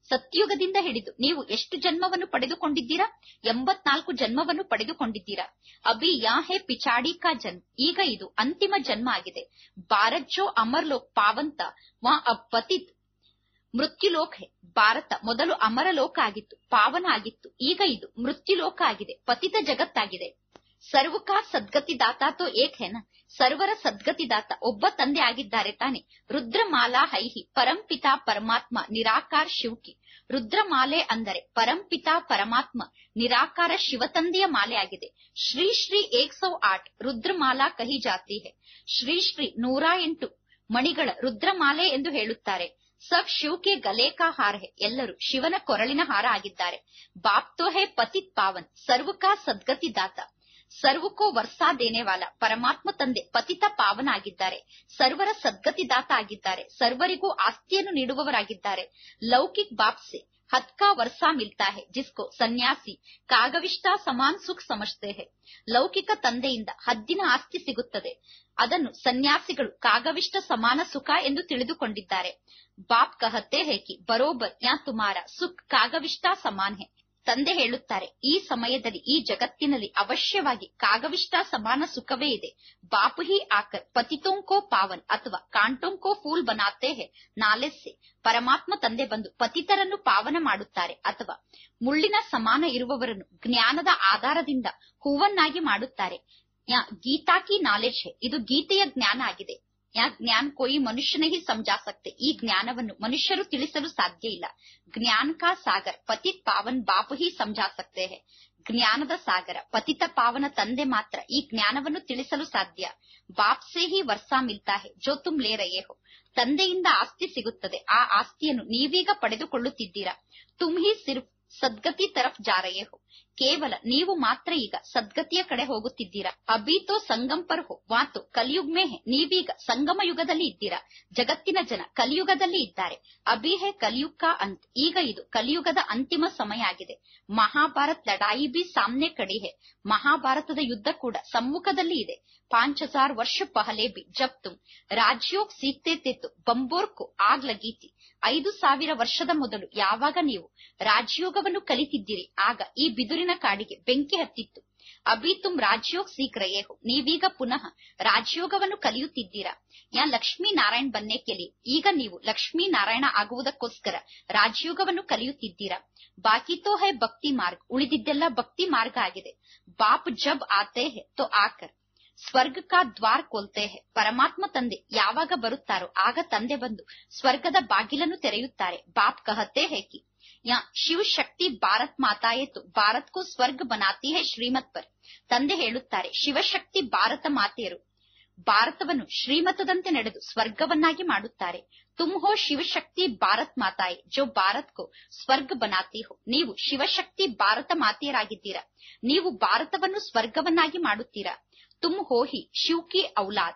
ಸತ್ಯುಗದಿಂದ ಹಿಡಿದು ನೀವು ಎಷ್ಟು ಜನ್ಮವನ್ನು ಪಡೆದುಕೊಂಡಿದ್ದೀರಾ ಎಂಬತ್ನಾಲ್ಕು ಜನ್ಮವನ್ನು ಪಡೆದುಕೊಂಡಿದ್ದೀರಾ ಅಭಿ ಯಾ ಹೇ ಪಿಚಾಡಿ ಕಾ ಜನ್ಮ ಈಗ ಇದು ಅಂತಿಮ ಜನ್ಮ ಆಗಿದೆ ಭಾರತ್ ಜೋ ಅಮರ್ ಲೋಕ್ ಪಾವಂತ ವಾ ಅಬ್ ಪತಿತ್ ಮೃತ್ಯುಲೋಕ ಹೇ ಭಾರತ ಮೊದಲು ಅಮರಲೋಕ ಆಗಿತ್ತು ಪಾವನ ಆಗಿತ್ತು ಈಗ ಇದು ಮೃತ್ಯುಲೋಕ ಆಗಿದೆ ಪತಿತ ಜಗತ್ತಾಗಿದೆ ಸರ್ವಕಾ ಸದ್ಗತಿದಾತ ತೋ ಏಕ್ ಹೆನ ಸರ್ವರ ಸದ್ಗತಿದಾತ ಒಬ್ಬ ತಂದೆ ಆಗಿದ್ದಾರೆ ತಾನೆ ರುದ್ರಮಾಲಾ ಹೈಹಿ ಪರಂಪಿತಾ ಪರಮಾತ್ಮ ನಿರಾಕಾರ ಶಿವಕಿ ರುದ್ರಮಾಲೆ ಅಂದರೆ ಪರಂಪಿತಾ ಪರಮಾತ್ಮ ನಿರಾಕಾರ ಶಿವತಂದೆಯ ಮಾಲೆ ಆಗಿದೆ ಶ್ರೀ ಶ್ರೀ ಏಕ್ ಸೌ ಆಟ್ ರುದ್ರಮಾಲಾ ಕಹಿ ಜಾತಿ ಹೇ ಶ್ರೀ ಶ್ರೀ ನೂರ ಎಂಟು ಮಣಿಗಳ ರುದ್ರಮಾಲೆ ಎಂದು ಹೇಳುತ್ತಾರೆ ಸಬ್ ಶಿವಕೆ ಗಲೆ ಕಾ ಹಾರ ಹೇ ಎಲ್ಲರೂ ಶಿವನ ಕೊರಳಿನ ಹಾರ ಆಗಿದ್ದಾರೆ ಬಾಪ್ತೋ ಹೇ ಪತಿತ್ ಪಾವನ್ ಸರ್ವಕಾ ಸದ್ಗತಿದಾತ ಸರ್ವಕ್ಕೂ ವರ್ಸಾ ದೇನೆವಾಲ ಪರಮಾತ್ಮ ತಂದೆ ಪತಿತ ಪಾವನ ಆಗಿದ್ದಾರೆ ಸರ್ವರ ಸದ್ಗತಿದಾತ ಆಗಿದ್ದಾರೆ ಸರ್ವರಿಗೂ ಆಸ್ತಿಯನ್ನು ನೀಡುವವರಾಗಿದ್ದಾರೆ ಲೌಕಿಕ್ ಬಾಪ್ಸೆ ಹತ್ಕಾ ವರ್ಷ ಮಿಲ್ತಾ ಹೇ ಜಿಸ್ಕೋ ಸನ್ಯಾಸಿ ಕಾಗವಿಷ್ಟ ಸಮಾನ್ ಸುಖ್ ಸಮಜ್ತೆ ಹೇ ಲೌಕಿಕ ತಂದೆಯಿಂದ ಹದ್ದಿನ ಆಸ್ತಿ ಸಿಗುತ್ತದೆ ಅದನ್ನು ಸನ್ಯಾಸಿಗಳು ಕಾಗವಿಷ್ಟ ಸಮಾನ ಸುಖ ಎಂದು ತಿಳಿದುಕೊಂಡಿದ್ದಾರೆ ಬಾಪ್ ಕಹತೆ ಹೇ ಕಿ ಬರೋಬರ್ ಯಾ ತುಮಾರ ಸುಖ್ ಕಾಗವಿಷ್ಟ ಸಮಾನ್ ಹೇ ತಂದೆ ಹೇಳುತ್ತಾರೆ ಈ ಸಮಯದಲ್ಲಿ ಈ ಜಗತ್ತಿನಲ್ಲಿ ಅವಶ್ಯವಾಗಿ ಕಾಗವಿಷ್ಟ ಸಮಾನ ಸುಖವೇ ಇದೆ ಬಾಪು ಹಿ ಆಕರ್ ಪತಿತೋಂಕೋ ಪಾವನ್ ಅಥವಾ ಕಾಂಟೋಂಕೋ ಫೂಲ್ ಬನಾತೆ ಹೇ ನಾಲೆಸ್ಸೆ ಪರಮಾತ್ಮ ತಂದೆ ಬಂದು ಪತಿತರನ್ನು ಪಾವನ ಮಾಡುತ್ತಾರೆ ಅಥವಾ ಮುಳ್ಳಿನ ಸಮಾನ ಇರುವವರನ್ನು ಜ್ಞಾನದ ಆಧಾರದಿಂದ ಹೂವನ್ನಾಗಿ ಮಾಡುತ್ತಾರೆ ಯಾ ಗೀತಾ ಕಿ ನಾಲೆಜ್ ಹೇ ಇದು ಗೀತೆಯ ಜ್ಞಾನ ಆಗಿದೆ ಯಾ ಜ್ಞಾನ ಕೋಯಿ ಮನುಷ್ಯನೇ ಹಿ ಸಮಜಾ ಸಕ್ತೆ ಈ ಜ್ಞಾನವನ್ನು ಮನುಷ್ಯರು ತಿಳಿಸಲು ಸಾಧ್ಯ ಇಲ್ಲ ಜ್ಞಾನ ಕಾ ಸಾಗರ್ ಪತಿತ್ ಪಾವನ್ ಬಾಪು ಹಿ ಸಮಜಾ ಸಕ್ತೆ ಹೇ ಜ್ಞಾನದ ಸಾಗರ ಪತಿತ ಪಾವನ ತಂದೆ ಮಾತ್ರ ಈ ಜ್ಞಾನವನ್ನು ತಿಳಿಸಲು ಸಾಧ್ಯ ಬಾಪ್ ಸೇ ಹಿ ವರ್ಷ ಮಿಲ್ತಾ ಹೇ ಜೋ ತುಮ್ ಲೇ ರಯೇ ಹೋ ತಂದೆಯಿಂದ ಆಸ್ತಿ ಸಿಗುತ್ತದೆ ಆ ಆಸ್ತಿಯನ್ನು ನೀವೀಗ ಪಡೆದುಕೊಳ್ಳುತ್ತಿದ್ದೀರಾ ತುಮ್ ಹಿ ಸಿರ್ಫ್ ಸದ್ಗತಿ ತರಫ್ ಜಾರಯೇ ಹೋ ಕೇವಲ ನೀವು ಮಾತ್ರ ಈಗ ಸದ್ಗತಿಯ ಕಡೆ ಹೋಗುತ್ತಿದ್ದೀರಾ ಅಬೀತೋ ಸಂಗಮ್ ಪರ್ ಹೋ ವಾತು ಕಲಿಯುಗ್ ಮೇ ಹೇ ನೀವೀಗ ಸಂಗಮ ಯುಗದಲ್ಲಿ ಇದ್ದೀರಾ ಜಗತ್ತಿನ ಜನ ಕಲಿಯುಗದಲ್ಲಿ ಇದ್ದಾರೆ ಅಭಿ ಹೇ ಕಲಿಯುಗ್ ಕಾ ಅಂತ್ ಈಗ ಇದು ಕಲಿಯುಗದ ಅಂತಿಮ ಸಮಯ ಆಗಿದೆ ಮಹಾಭಾರತ್ ಲಡಾಯಿ ಬಿ ಸಾಮ್ನೆ ಕಡಿ ಹೇ ಮಹಾಭಾರತದ ಯುದ್ಧ ಕೂಡ ಸಮ್ಮುಖದಲ್ಲಿ ಇದೆ ಪಾಂಚ್ ಹಜಾರ್ ವರ್ಷ ಪಹಲೆ ಬಿ ಜಬ್ ತುಮ್ ರಾಜ್ಯೋಗ್ ಸೀಕ್ತೆ ತೆತ್ತು ಬಂಬೋರ್ ಕೋ ಆಗ್ ಲಗೀತಿ ಐದು ಸಾವಿರ ವರ್ಷದ ಮೊದಲು ಯಾವಾಗ ನೀವು ರಾಜಯೋಗವನ್ನು ಕಲಿತಿದ್ದೀರಿ ಆಗ ಈ ಬಿದುರಿನ ಕಾಡಿಗೆ ಬೆಂಕಿ ಹತ್ತಿತ್ತು ಅಭಿ ತುಮ್ ರಾಜಯೋಗ್ ಸೀಕ್ ರಯೇ ಹೋ ನೀವೀಗ ಪುನಃ ರಾಜಯೋಗವನ್ನು ಕಲಿಯುತ್ತಿದ್ದೀರಾ ಯಾ ಲಕ್ಷ್ಮೀ ನಾರಾಯಣ್ ಬನ್ನೆ ಕೆಲಿ ಈಗ ನೀವು ಲಕ್ಷ್ಮೀ ನಾರಾಯಣ ಆಗುವುದಕ್ಕೋಸ್ಕರ ರಾಜಯೋಗವನ್ನು ಕಲಿಯುತ್ತಿದ್ದೀರಾ ಬಾಕಿ ತೋ ಹೈ ಭಕ್ತಿ ಮಾರ್ಗ ಉಳಿದಿದ್ದೆಲ್ಲ ಭಕ್ತಿ ಮಾರ್ಗ ಆಗಿದೆ ಬಾಪ್ ಜಬ್ ಆತೆ ಹೇ ತೋ ಆಕರ್ ಸ್ವರ್ಗ ಕಾ ದ್ವಾರ್ ಕೋಲ್ತೆ ಹೇ ಪರಮಾತ್ಮ ತಂದೆ ಯಾವಾಗ ಬರುತ್ತಾರೋ ಆಗ ತಂದೆ ಬಂದು ಸ್ವರ್ಗದ ಬಾಗಿಲನ್ನು ತೆರೆಯುತ್ತಾರೆ ಬಾಪ್ ಕಹತೆ ಹೇ ಕಿ ಯಾ ಶಿವ ಶಕ್ತಿ ಭಾರತ್ ಮಾತಾಯೇ ತು ಭಾರತ್ ಕೋ ಸ್ವರ್ಗ ಬನಾತಿ ಹೇ ಶ್ರೀಮತ್ ಪರ್ ತಂದೆ ಹೇಳುತ್ತಾರೆ ಶಿವಶಕ್ತಿ ಭಾರತ ಮಾತೆಯರು ಭಾರತವನ್ನು ಶ್ರೀಮತದಂತೆ ನಡೆದು ಸ್ವರ್ಗವನ್ನಾಗಿ ಮಾಡುತ್ತಾರೆ ತುಮ್ ಹೋ ಶಿವಶಕ್ತಿ ಭಾರತ್ ಮಾತಾಯೆ ಜೋ ಭಾರತ್ ಕೋ ಸ್ವರ್ಗ ಬನಾತಿ ಹೋ ನೀವು ಶಿವಶಕ್ತಿ ಭಾರತ ಮಾತೆಯರಾಗಿದ್ದೀರಾ ನೀವು ಭಾರತವನ್ನು ಸ್ವರ್ಗವನ್ನಾಗಿ ಮಾಡುತ್ತೀರಾ ತುಮ್ ಹೋ ಹಿ ಶಿವ್ ಕಿ ಔಲಾದ್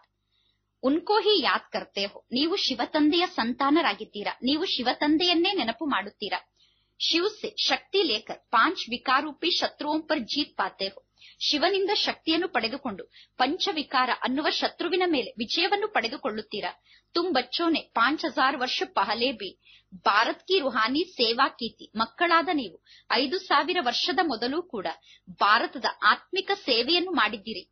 ಉನ್ಕೋ ಹಿ ಯಾದ್ ಕರ್ತೆ ಹೋ ನೀವು ಶಿವತಂದೆಯ ಸಂತಾನರಾಗಿದ್ದೀರಾ ನೀವು ಶಿವತಂದೆಯನ್ನೇ ನೆನಪು ಮಾಡುತ್ತೀರಾ ಶಿವ್ ಸೆ ಶಕ್ತಿ ಲೇಕರ್ ಪಾಂಚ್ ವಿಕಾರೂಪಿ ಶತ್ರುओं पर जीत पाते हो ಶಿವನಿಂದ ಶಕ್ತಿಯನ್ನು ಪಡೆದುಕೊಂಡು ಪಂಚವಿಕಾರ ಅನ್ನುವ ಶತ್ರುವಿನ ಮೇಲೆ ವಿಜಯವನ್ನು ಪಡೆದುಕೊಳ್ಳುತ್ತೀರಾ ತುಮ್ ಬಚ್ಚೋನೆ ಪಾಂಚ್ ಹಜಾರ್ ವರ್ಷ ಪಹಲೆ ಬಿ ಭಾರತ್ ಕಿ ರುಹಾನಿ ಸೇವಾ ಕೀತಿ ಮಕ್ಕಳಾದ ನೀವು ಐದು ಸಾವಿರ ವರ್ಷದ ಮೊದಲು ಕೂಡ ಭಾರತದ ಆತ್ಮಿಕ ಸೇವೆಯನ್ನು ಮಾಡಿದ್ದೀರಿ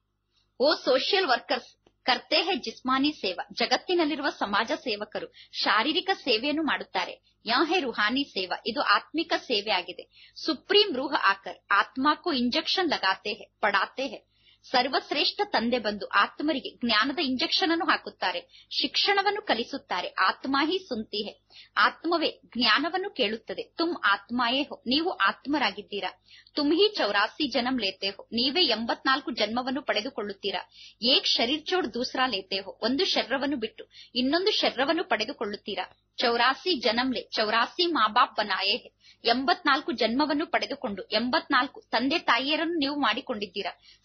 ಓ ಸೋಷಿಯಲ್ ವರ್ಕರ್ಸ್ ಕರ್ತೆ ಹೇ ಜಿಸ್ಮಾನಿ ಸೇವಾ ಜಗತ್ತಿನಲ್ಲಿರುವ ಸಮಾಜ ಸೇವಕರು ಶಾರೀರಿಕ ಸೇವೆಯನ್ನು ಮಾಡುತ್ತಾರೆ ಯಾ ಹೇ ರುಹಾನಿ ಸೇವಾ ಇದು ಆತ್ಮಿಕ ಸೇವೆ ಆಗಿದೆ ಸುಪ್ರೀಂ ರೂಹ ಆಕರ್ ಆತ್ಮಾಕ್ಕೂ ಇಂಜೆಕ್ಷನ್ ಲಗಾತೆ ಹೇ ಪಡಾತೆ ಹೇ ಸರ್ವಶ್ರೇಷ್ಠ ತಂದೆ ಬಂದು ಆತ್ಮರಿಗೆ ಜ್ಞಾನದ ಇಂಜೆಕ್ಷನ್ ಅನ್ನು ಹಾಕುತ್ತಾರೆ ಶಿಕ್ಷಣವನ್ನು ಕಲಿಸುತ್ತಾರೆ ಆತ್ಮ ಹಿ ಸುಂತಿ ಹೇ ಆತ್ಮವೇ ಜ್ಞಾನವನ್ನು ಕೇಳುತ್ತದೆ ತುಮ್ ಆತ್ಮಾಯೇ ಹೋ ನೀವು ಆತ್ಮರಾಗಿದ್ದೀರಾ ತುಮ್ ಹಿ ಚೌರಾಸಿ ಜನ್ಮ ಲೇತೆ ಹೋ ನೀವೇ ಎಂಬತ್ನಾಲ್ಕು ಜನ್ಮವನ್ನು ಪಡೆದುಕೊಳ್ಳುತ್ತೀರಾ ಏಕ್ ಶರೀರ್ ಚೋಡ್ ದೂಸರಾ ಲೇತೆ ಹೋ ಒಂದು ಶರೀರವನ್ನು ಬಿಟ್ಟು ಇನ್ನೊಂದು ಶರೀರವನ್ನು ಪಡೆದುಕೊಳ್ಳುತ್ತೀರಾ ಚೌರಾಸಿ ಜನಂಲೆ ಚೌರಾಸಿ ಮಾಬಾಪ್ ಬನಾಯೇ ಹೇ ಎಂಬತ್ನಾಲ್ಕು ಜನ್ಮವನ್ನು ಪಡೆದುಕೊಂಡು ಎಂಬತ್ನಾಲ್ಕು ತಂದೆ ತಾಯಿಯರನ್ನು ನೀವು ಮಾಡಿಕೊಂಡಿದ್ದೀರಾ ಸತ್ಯುಗ್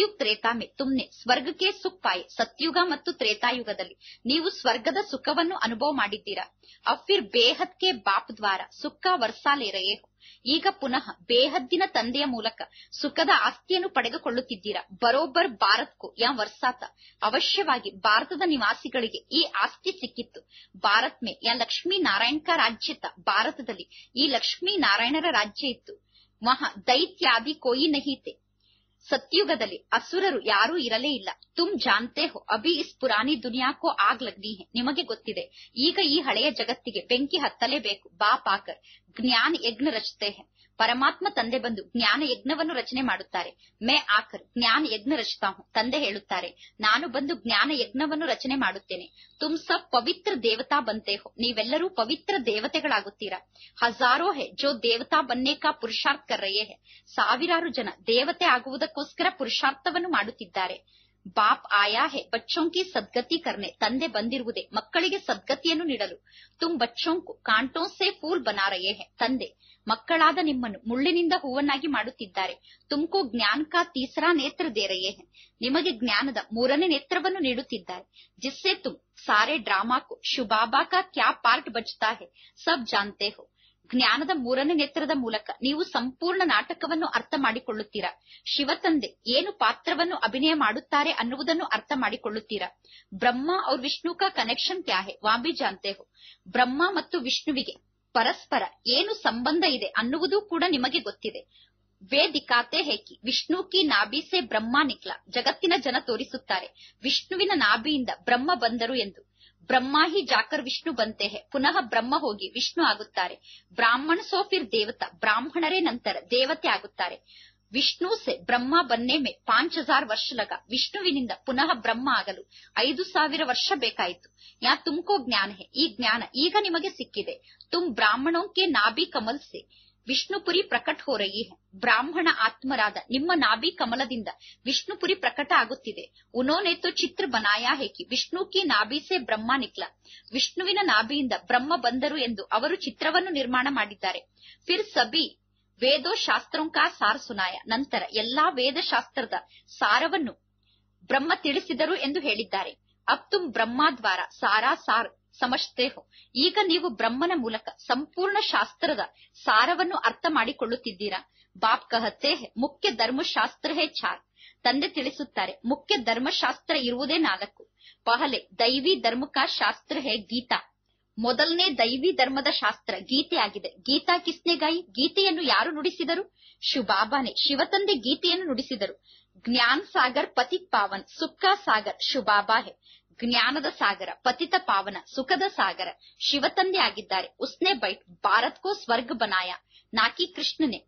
ಸತ್ಯುಗ್ ತ್ರೇತಾ ಮೇ ತುಮ್ನೆ ಸ್ವರ್ಗಕ್ಕೆ ಸುಖ ಪಾಯೆ ಸತ್ಯುಗ ಮತ್ತು ತ್ರೇತಾಯುಗದಲ್ಲಿ ನೀವು ಸ್ವರ್ಗದ ಸುಖವನ್ನು ಅನುಭವ ಮಾಡಿದ್ದೀರಾ ಅಬ್ ಫಿರ್ ಬೇಹದ್ ಕೆ ಬಾಪ್ ದ್ವಾರ ಸುಖ ವರ್ಸಾಲೆ ರಯೇ ಹೋ ಈಗ ಪುನಃ ಬೇಹದ್ದಿನ ತಂದೆಯ ಮೂಲಕ ಸುಖದ ಆಸ್ತಿಯನ್ನು ಪಡೆದುಕೊಳ್ಳುತ್ತಿದ್ದೀರಾ ಬರೋಬ್ಬರ್ ಭಾರತ್ಕು ಯಾ ವರ್ಸಾತ ಅವಶ್ಯವಾಗಿ ಭಾರತದ ನಿವಾಸಿಗಳಿಗೆ ಈ ಆಸ್ತಿ ಸಿಕ್ಕಿತ್ತು ಭಾರತ್ ಮೇ ಯಾ ಲಕ್ಷ್ಮೀ ನಾರಾಯಣ್ ಕಾ ರಾಜ್ಯ ತ ಭಾರತದಲ್ಲಿ ಈ ಲಕ್ಷ್ಮೀ ನಾರಾಯಣರ ರಾಜ್ಯ ಇತ್ತು ವಹ ದೈತ್ಯಾದಿ ಕೋಯಿ ನಹೀತೆ ಸತ್ಯುಗದಲ್ಲಿ ಅಸುರರು ಯಾರೂ ಇರಲೇ ಇಲ್ಲ ತುಮ್ ಜಾನ್ತೆ ಹೋ ಅಭಿ ಇಸ್ ಪುರಾನಿ ದುನಿಯಾಕೋ ಆಗ್ ಲಗ್ನಿ ಹೇ ನಿಮಗೆ ಗೊತ್ತಿದೆ ಈಗ ಈ ಹಳೆಯ ಜಗತ್ತಿಗೆ ಬೆಂಕಿ ಹತ್ತಲೇಬೇಕು ಬಾ ಪಾಕರ್ ಜ್ಞಾನ ಯಜ್ಞ ರಚತೆ ಹೇ ಪರಮಾತ್ಮ ತಂದೆ ಬಂದು ಜ್ಞಾನ ಯಜ್ಞವನ್ನು ರಚನೆ ಮಾಡುತ್ತಾರೆ ಮೇ ಆಕರ್ ಜ್ಞಾನ ಯಜ್ಞ ರಚತಾ ಹೂಂ ತಂದೆ ಹೇಳುತ್ತಾರೆ ನಾನು ಬಂದು ಜ್ಞಾನ ಯಜ್ಞವನ್ನು ರಚನೆ ಮಾಡುತ್ತೇನೆ ತುಮ್ ಸಬ್ ಪವಿತ್ರ ದೇವತಾ ಬಂತೆ ಹೋ ನೀವೆಲ್ಲರೂ ಪವಿತ್ರ ದೇವತೆಗಳಾಗುತ್ತೀರಾ ಹಜಾರೋ ಹೇ ಜೋ ದೇವತಾ ಬನ್ನೇ ಕಾ ಪುರುಷಾರ್ಥ ಕರ್ ರಹೇ ಹೇ ಸಾವಿರಾರು ಜನ ದೇವತೆ ಆಗುವುದಕ್ಕೋಸ್ಕರ ಪುರುಷಾರ್ಥವನ್ನು ಮಾಡುತ್ತಿದ್ದಾರೆ ಬಾಪ್ ಆಯಾ ಹೇ ಬಚ್ಚೋಂ ಕಿ ಸದ್ಗತಿ ಕರ್ನೆ ತಂದೆ ಬಂದಿರುವುದೇ ಮಕ್ಕಳಿಗೆ ಸದ್ಗತಿಯನ್ನು ನೀಡಲು ತುಮ್ ಬಚ್ಚೋಂಕು ಕಾಂಟೋ ಸೆ ಫೂಲ್ ಬನಾ ರಹೇ ಹೇ ತಂದೆ ಮಕ್ಕಳಾದ ನಿಮ್ಮನ್ನು ಮುಳ್ಳಿನಿಂದ ಹೂವನ್ನಾಗಿ ಮಾಡುತ್ತಿದ್ದಾರೆ ತುಮ್ಕೋ ಜ್ಞಾನ ಕಾ ತೀಸರಾ ನೇತ್ರ ದೇ ರಹೇ ಹೇ ನಿಮಗೆ ಜ್ಞಾನದ ಮೂರನೇ ನೇತ್ರವನ್ನು ನೀಡುತ್ತಿದ್ದಾರೆ ಜಿಸ್ಸೆ ತುಮ್ ಸಾರೆ ಡ್ರಾಮಾಕು ಶುಬಾಬಾ ಕಾ ಕ್ಯಾ ಪಾರ್ಟ್ ಬಚ್ತಾ ಹೇ ಸಬ್ ಜಾನ್ತೆ ಹೋ ಜ್ಞಾನದ ಮೂರನೇ ನೇತ್ರದ ಮೂಲಕ ನೀವು ಸಂಪೂರ್ಣ ನಾಟಕವನ್ನು ಅರ್ಥ ಮಾಡಿಕೊಳ್ಳುತ್ತೀರಾ ಶಿವತಂದೆ ಏನು ಪಾತ್ರವನ್ನು ಅಭಿನಯ ಮಾಡುತ್ತಾರೆ ಅನ್ನುವುದನ್ನು ಅರ್ಥ ಮಾಡಿಕೊಳ್ಳುತ್ತೀರಾ ಬ್ರಹ್ಮ ಅವ್ರ ವಿಷ್ಣು ಕಾ ಕನೆಕ್ಷನ್ ಕ್ಯಾ ಹೇ ವಾಂಬಿ ಜಾನ್ತೆ ಹೋ ಬ್ರಹ್ಮ ಮತ್ತು ವಿಷ್ಣುವಿಗೆ ಪರಸ್ಪರ ಏನು ಸಂಬಂಧ ಇದೆ ಅನ್ನುವುದು ಕೂಡ ನಿಮಗೆ ಗೊತ್ತಿದೆ ವೇ ದಿಕಾತೆ ಹೇಕಿ ವಿಷ್ಣು ಕಿ ನಾಭಿ ಸೆ ಬ್ರಹ್ಮ ನಿಕ್ಲ ಜಗತ್ತಿನ ಜನ ತೋರಿಸುತ್ತಾರೆ ವಿಷ್ಣುವಿನ ನಾಭಿಯಿಂದ ಬ್ರಹ್ಮ ಬಂದರು ಎಂದು ಬ್ರಹ್ಮ ಹಿ ಜಾಕರ್ ವಿಷ್ಣು ಬಂತೆ ಹೇ ಪುನಃ ಬ್ರಹ್ಮ ಹೋಗಿ ವಿಷ್ಣು ಆಗುತ್ತಾರೆ ಬ್ರಾಹ್ಮಣ ಸೋ ಫಿರ್ ದೇವತಾ ಬ್ರಾಹ್ಮಣರೇ ನಂತರ ದೇವತೆ ಆಗುತ್ತಾರೆ ವಿಷ್ಣು ಸೆ ಬ್ರಹ್ಮ ಬನ್ನೆ ಮೇ ಪಾಂಚ್ ಹಜಾರ್ ವರ್ಷ ಲಗ ವಿಷ್ಣುವಿನಿಂದ ಪುನಃ ಬ್ರಹ್ಮ ಆಗಲು ಐದು ಸಾವಿರ ವರ್ಷ ಬೇಕಾಯಿತು ಯಾ ತುಮ್ಕೋ ಜ್ಞಾನ ಹೇ ಈ ಜ್ಞಾನ ಈಗ ನಿಮಗೆ ಸಿಕ್ಕಿದೆ ತುಮ್ ಬ್ರಾಹ್ಮಣೋಂ ಕೆ ನಾಭಿ ಕಮಲ್ ಸೆ ವಿಷ್ಣುಪುರಿ ಪ್ರಕಟ ಹೋ ರಹಿ ಹೈ ಬ್ರಾಹ್ಮಣ ಆತ್ಮರಾದ ನಿಮ್ಮ ನಾಭಿ ಕಮಲದಿಂದ ವಿಷ್ಣುಪುರಿ ಪ್ರಕಟ ಆಗುತ್ತಿದೆ ಉನೋನೆ ತೋ ಚಿತ್ರ ಬನಾಯಾ ಹೇ ಕಿ ವಿಷ್ಣು ಕಿ ನಾಭಿ ಸೆ ಬ್ರಹ್ಮ ನಿಕ್ಲ ವಿಷ್ಣುವಿನ ನಾಭಿಯಿಂದ ಬ್ರಹ್ಮ ಬಂದರು ಎಂದು ಅವರು ಚಿತ್ರವನ್ನು ನಿರ್ಮಾಣ ಮಾಡಿದ್ದಾರೆ ಫಿರ್ ಸಬಿ ವೇದೋ ಶಾಸ್ತ್ರೋಂ ಕಾ ಸಾರ್ ಸುನಾಯ ನಂತರ ಎಲ್ಲಾ ವೇದಶಾಸ್ತ್ರದ ಸಾರವನ್ನು ಬ್ರಹ್ಮ ತಿಳಿಸಿದರು ಎಂದು ಹೇಳಿದ್ದಾರೆ ಅಬ್ ತುಮ್ ಬ್ರಹ್ಮ ದ್ವಾರ ಸಾರಾ ಸಾರ್ ಸಮಜ್ತೆ ಹೋ ಈಗ ನೀವು ಬ್ರಹ್ಮನ ಮೂಲಕ ಸಂಪೂರ್ಣ ಶಾಸ್ತ್ರದ ಸಾರವನ್ನು ಅರ್ಥ ಮಾಡಿಕೊಳ್ಳುತ್ತಿದ್ದೀರಾ ಬಾಪ್ ಕಹತೆ ಹೇ ಮುಖ್ಯ ಧರ್ಮಶಾಸ್ತ್ರ ಹೇ ಚಾರ್ ತಂದೆ ತಿಳಿಸುತ್ತಾರೆ ಮುಖ್ಯ ಧರ್ಮಶಾಸ್ತ್ರ ಇರುವುದೇ ನಾಲ್ಕು ಪಹಲೆ ದೈವಿ ಧರ್ಮ ಕಾ ಶಾಸ್ತ್ರ ಹೇ ಗೀತಾ ಮೊದಲನೇ ದೈವಿ ಧರ್ಮದ ಶಾಸ್ತ್ರ ಗೀತೆಯಾಗಿದೆ ಗೀತಾ ಕಿಸ್ನೆ ಗಾಯಿ ಗೀತೆಯನ್ನು ಯಾರು ನುಡಿಸಿದರು ಶುಭಾಬಾನೆ ಶಿವತಂದೆ ಗೀತೆಯನ್ನು ನುಡಿಸಿದರು ಜ್ಞಾನ್ ಸಾಗರ್ ಪತಿತ್ ಪಾವನ್ ಸುಖ ಸಾಗರ್ ಶುಭಾಬಾ ಹೇ ಜ್ಞಾನದ ಸಾಗರ ಪತಿತ ಪಾವನ ಸುಖದ ಸಾಗರ ಶಿವತಂದೆ ಆಗಿದ್ದಾರೆ ಉಸ್ನೆ ಬೈಟ್ ಭಾರತ್ ಕೋ ಸ್ವರ್ಗ ಬನಾಯ ನಾಕಿ ಕೃಷ್ಣನೆ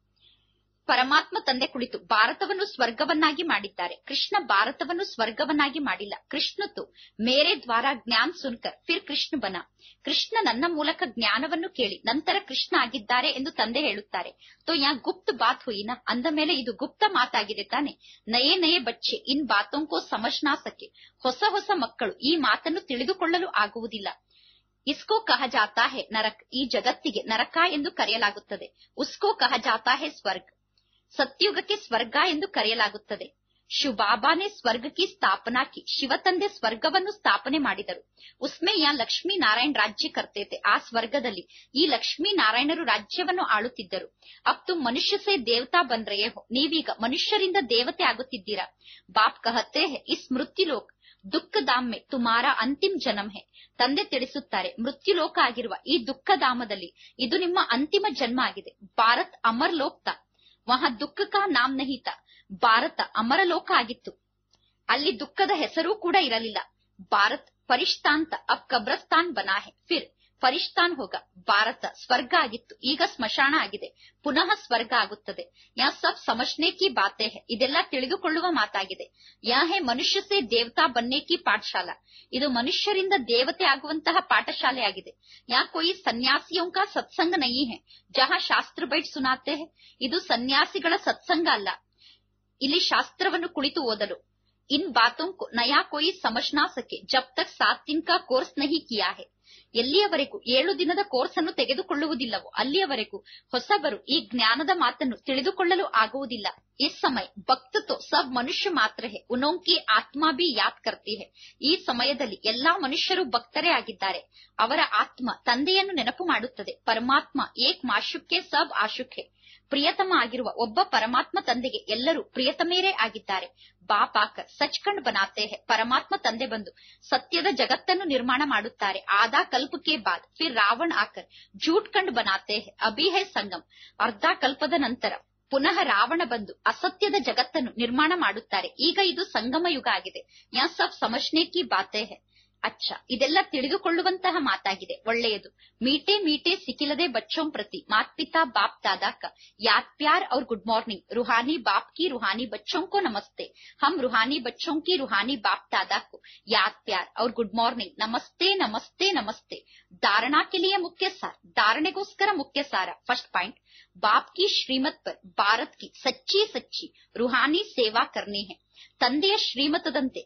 ಪರಮಾತ್ಮ ತಂದೆ ಕುಳಿತು ಭಾರತವನ್ನು ಸ್ವರ್ಗವನ್ನಾಗಿ ಮಾಡಿದ್ದಾರೆ ಕೃಷ್ಣ ಭಾರತವನ್ನು ಸ್ವರ್ಗವನ್ನಾಗಿ ಮಾಡಿಲ್ಲ ಕೃಷ್ಣತು ಮೇರೆ ದ್ವಾರ ಜ್ಞಾನ್ ಸುನ್ಕರ್ ಫಿರ್ ಕೃಷ್ಣ ಬನ ಕೃಷ್ಣ ನನ್ನ ಮೂಲಕ ಜ್ಞಾನವನ್ನು ಕೇಳಿ ನಂತರ ಕೃಷ್ಣ ಆಗಿದ್ದಾರೆ ಎಂದು ತಂದೆ ಹೇಳುತ್ತಾರೆ ತೋ ಯಾ ಗುಪ್ತ ಬಾತ್ ಹುಯಿನ ಅಂದ ಮೇಲೆ ಇದು ಗುಪ್ತ ಮಾತಾಗಿದೆ ತಾನೆ ನಯೇ ನಯೇ ಬಚ್ಚೆ ಇನ್ ಬಾತೋಂಕೋ ಸಮಜ್ನಾ ಸಕೆ ಹೊಸ ಹೊಸ ಮಕ್ಕಳು ಈ ಮಾತನ್ನು ತಿಳಿದುಕೊಳ್ಳಲು ಆಗುವುದಿಲ್ಲ ಇಸ್ಕೋ ಕಹ ಜಾತಾ ಹೇ ನರಕ್ ಈ ಜಗತ್ತಿಗೆ ನರಕ ಎಂದು ಕರೆಯಲಾಗುತ್ತದೆ ಉಸ್ಕೋ ಕಹ ಜಾತಾ ಹೇ ಸ್ವರ್ಗ ಸತ್ಯುಗಕ್ಕೆ ಸ್ವರ್ಗ ಎಂದು ಕರೆಯಲಾಗುತ್ತದೆ ಶಿವಬಾಬಾನೆ ಸ್ವರ್ಗ ಕಿ ಸ್ಥಾಪನಾ ಕಿ ಶಿವತಂದೆ ಸ್ವರ್ಗವನ್ನು ಸ್ಥಾಪನೆ ಮಾಡಿದರು ಉಸ್ಮೆ ಯಾ ಲಕ್ಷ್ಮೀ ನಾರಾಯಣ್ ರಾಜ್ಯ ಕರ್ತೇತೆ ಆ ಸ್ವರ್ಗದಲ್ಲಿ ಈ ಲಕ್ಷ್ಮೀ ನಾರಾಯಣರು ರಾಜ್ಯವನ್ನು ಆಳುತ್ತಿದ್ದರು ಅಬ್ ತುಮ್ ಮನುಷ್ಯ ಸೇ ದೇವತಾ ಬನ್ ರಯೇ ಹೋ ನೀವೀಗ ಮನುಷ್ಯರಿಂದ ದೇವತೆ ಆಗುತ್ತಿದ್ದೀರಾ ಬಾಪ್ ಕಹತೆ ಹೇ ಇಸ್ ಮೃತ್ಯುಲೋಕ್ ದುಃಖಧಾಮೆ ತುಮಾರ ಅಂತಿಮ್ ಜನಂ ಹೇ ತಂದೆ ತಿಳಿಸುತ್ತಾರೆ ಮೃತ್ಯುಲೋಕ ಆಗಿರುವ ಈ ದುಃಖಧಾಮದಲ್ಲಿ ಇದು ನಿಮ್ಮ ಅಂತಿಮ ಜನ್ಮ ಆಗಿದೆ ಭಾರತ್ ಅಮರ್ ಲೋಕ್ತ ವಹ ದುಃಖ ಕಾ ನಾಮ್ ನಹಿತ ಭಾರತ ಅಮರಲೋಕ ಆಗಿತ್ತು ಅಲ್ಲಿ ದುಃಖದ ಹೆಸರೂ ಕೂಡ ಇರಲಿಲ್ಲ ಭಾರತ್ ಫರಿಷ್ತಾಂತ ಅಬ್ ಕಬ್ರಸ್ತಾನ್ ಬನಾ ಹೇ ಫಿರ್ ಫರಿಷ್ತಾನ್ ಹೋಗ ಭಾರತ ಸ್ವರ್ಗ ಆಗಿತ್ತು ಈಗ ಸ್ಮಶಾನ ಆಗಿದೆ ಪುನಃ ಸ್ವರ್ಗ ಆಗುತ್ತದೆ ಯಾ ಸಬ್ ಸಮಜ್ನೆ ಕಿ ಬಾತೆ ಹೇ ಇದೆಲ್ಲ ತಿಳಿದುಕೊಳ್ಳುವ ಮಾತಾಗಿದೆ ಯಾ ಹೇ ಮನುಷ್ಯ ಸೇ ದೇವತಾ ಬನ್ನೆ ಕಿ ಪಾಠಶಾಲಾ ಇದು ಮನುಷ್ಯರಿಂದ ದೇವತೆ ಆಗುವಂತಹ ಪಾಠಶಾಲೆ ಆಗಿದೆ ಯಾ ಕೊಯಿ ಸನ್ಯಾಸಿಯೋ ಕಾ ಸತ್ಸಂಗ ನಯಿ ಹೇ ಜಹಾ ಶಾಸ್ತ್ರ ಬೈಟ್ ಸುನಾತೆ ಹೇ ಇದು ಸನ್ಯಾಸಿಗಳ ಸತ್ಸಂಗ ಅಲ್ಲ ಇಲ್ಲಿ ಶಾಸ್ತ್ರವನ್ನು ಕುಳಿತು ಓದಲು इन बातों को नया कोई समझ ना सके जब तक सात दिन का कोर्स नहीं किया है ಎಲ್ಲಿಯವರೆಗೂ ಏಳು ದಿನದ ಕೋರ್ಸ್ ಅನ್ನು ತೆಗೆದುಕೊಳ್ಳುವುದಿಲ್ಲವೋ ಅಲ್ಲಿಯವರೆಗೂ ಹೊಸಬರು ಈ ಜ್ಞಾನದ ಮಾತನ್ನು ತಿಳಿದುಕೊಳ್ಳಲು ಆಗುವುದಿಲ್ಲ इस समय भक्त तो सब मनुष्य मात्र है उनकी ಆತ್ಮ भी ಯಾದ್ करती है ಈ ಸಮಯದಲ್ಲಿ ಎಲ್ಲಾ ಮನುಷ್ಯರು ಭಕ್ತರೇ ಆಗಿದ್ದಾರೆ ಅವರ ಆತ್ಮ ತಂದೆಯನ್ನು ನೆನಪು ಮಾಡುತ್ತದೆ ಪರಮಾತ್ಮ ಏಕ್ ಮಾಶುಕ್ಕೆ ಸಬ್ ಆಶುಕ್ಕೆ ಪ್ರಿಯತಮ ಆಗಿರುವ ಒಬ್ಬ ಪರಮಾತ್ಮ ತಂದೆಗೆ ಎಲ್ಲರೂ ಪ್ರಿಯತಮೇರೇ ಆಗಿದ್ದಾರೆ ಬಾಪ್ ಆಕರ್ ಸಚ್ಖಂಡ್ ಬನಾತೆ ಹೇ ಪರಮಾತ್ಮ ತಂದೆ ಬಂದು ಸತ್ಯದ ಜಗತ್ತನ್ನು ನಿರ್ಮಾಣ ಮಾಡುತ್ತಾರೆ ಆದಾ ಕಲ್ಪಕ್ಕೆ ಬಾದ್ ಫಿರ್ ರಾವಣ್ ಆಕರ್ ಜೂಟ್ ಕಂಡ್ ಬನಾತೆ ಹೇ ಅಭಿ ಹೇ ಸಂಗಮ್ ಅರ್ಧ ಕಲ್ಪದ ನಂತರ ಪುನಃ ರಾವಣ ಬಂದು ಅಸತ್ಯದ ಜಗತ್ತನ್ನು ನಿರ್ಮಾಣ ಮಾಡುತ್ತಾರೆ ಈಗ ಇದು ಸಂಗಮ ಯುಗ ಆಗಿದೆ ಯಾ ಸಬ್ ಸಮಜ್ನೆ ಕಿ ಬಾತೆ ಹೇ ಅಚ್ಚ ಇದೆಲ್ಲ ತಿಳಿದುಕೊಳ್ಳುವಂತಹ ಮಾತಾಗಿದೆ ಒಳ್ಳೆಯದು ಮೀಟೆ ಮೀಟೆ ಸಿಕ್ಕಿಲದೆ ಬಚ್ಚೋಂ ಪ್ರತಿ ಮಾತ್ ಪಿತಾ ಬಾಪ್ दादा याद प्यार और गुड मॉर्निंग रूहानी बाप की रूहानी बच्चों को नमस्ते हम रूहानी बच्चों की रूहानी बाप दादा को याद प्यार और गुड मॉर्निंग नमस्ते नमस्ते नमस्ते धारणा के लिए मुख्य सार धारणेಗೋಸ್ಕರ ಮುಖ್ಯ ಸಾರ ಫಸ್ಟ್ ಪಾಯಿಂಟ್ बाप की श्रीमत पर भारत की सच्ची सच्ची रूहानी सेवा करनी है ತಂದೆಯ ಶ್ರೀಮತದಂತೆ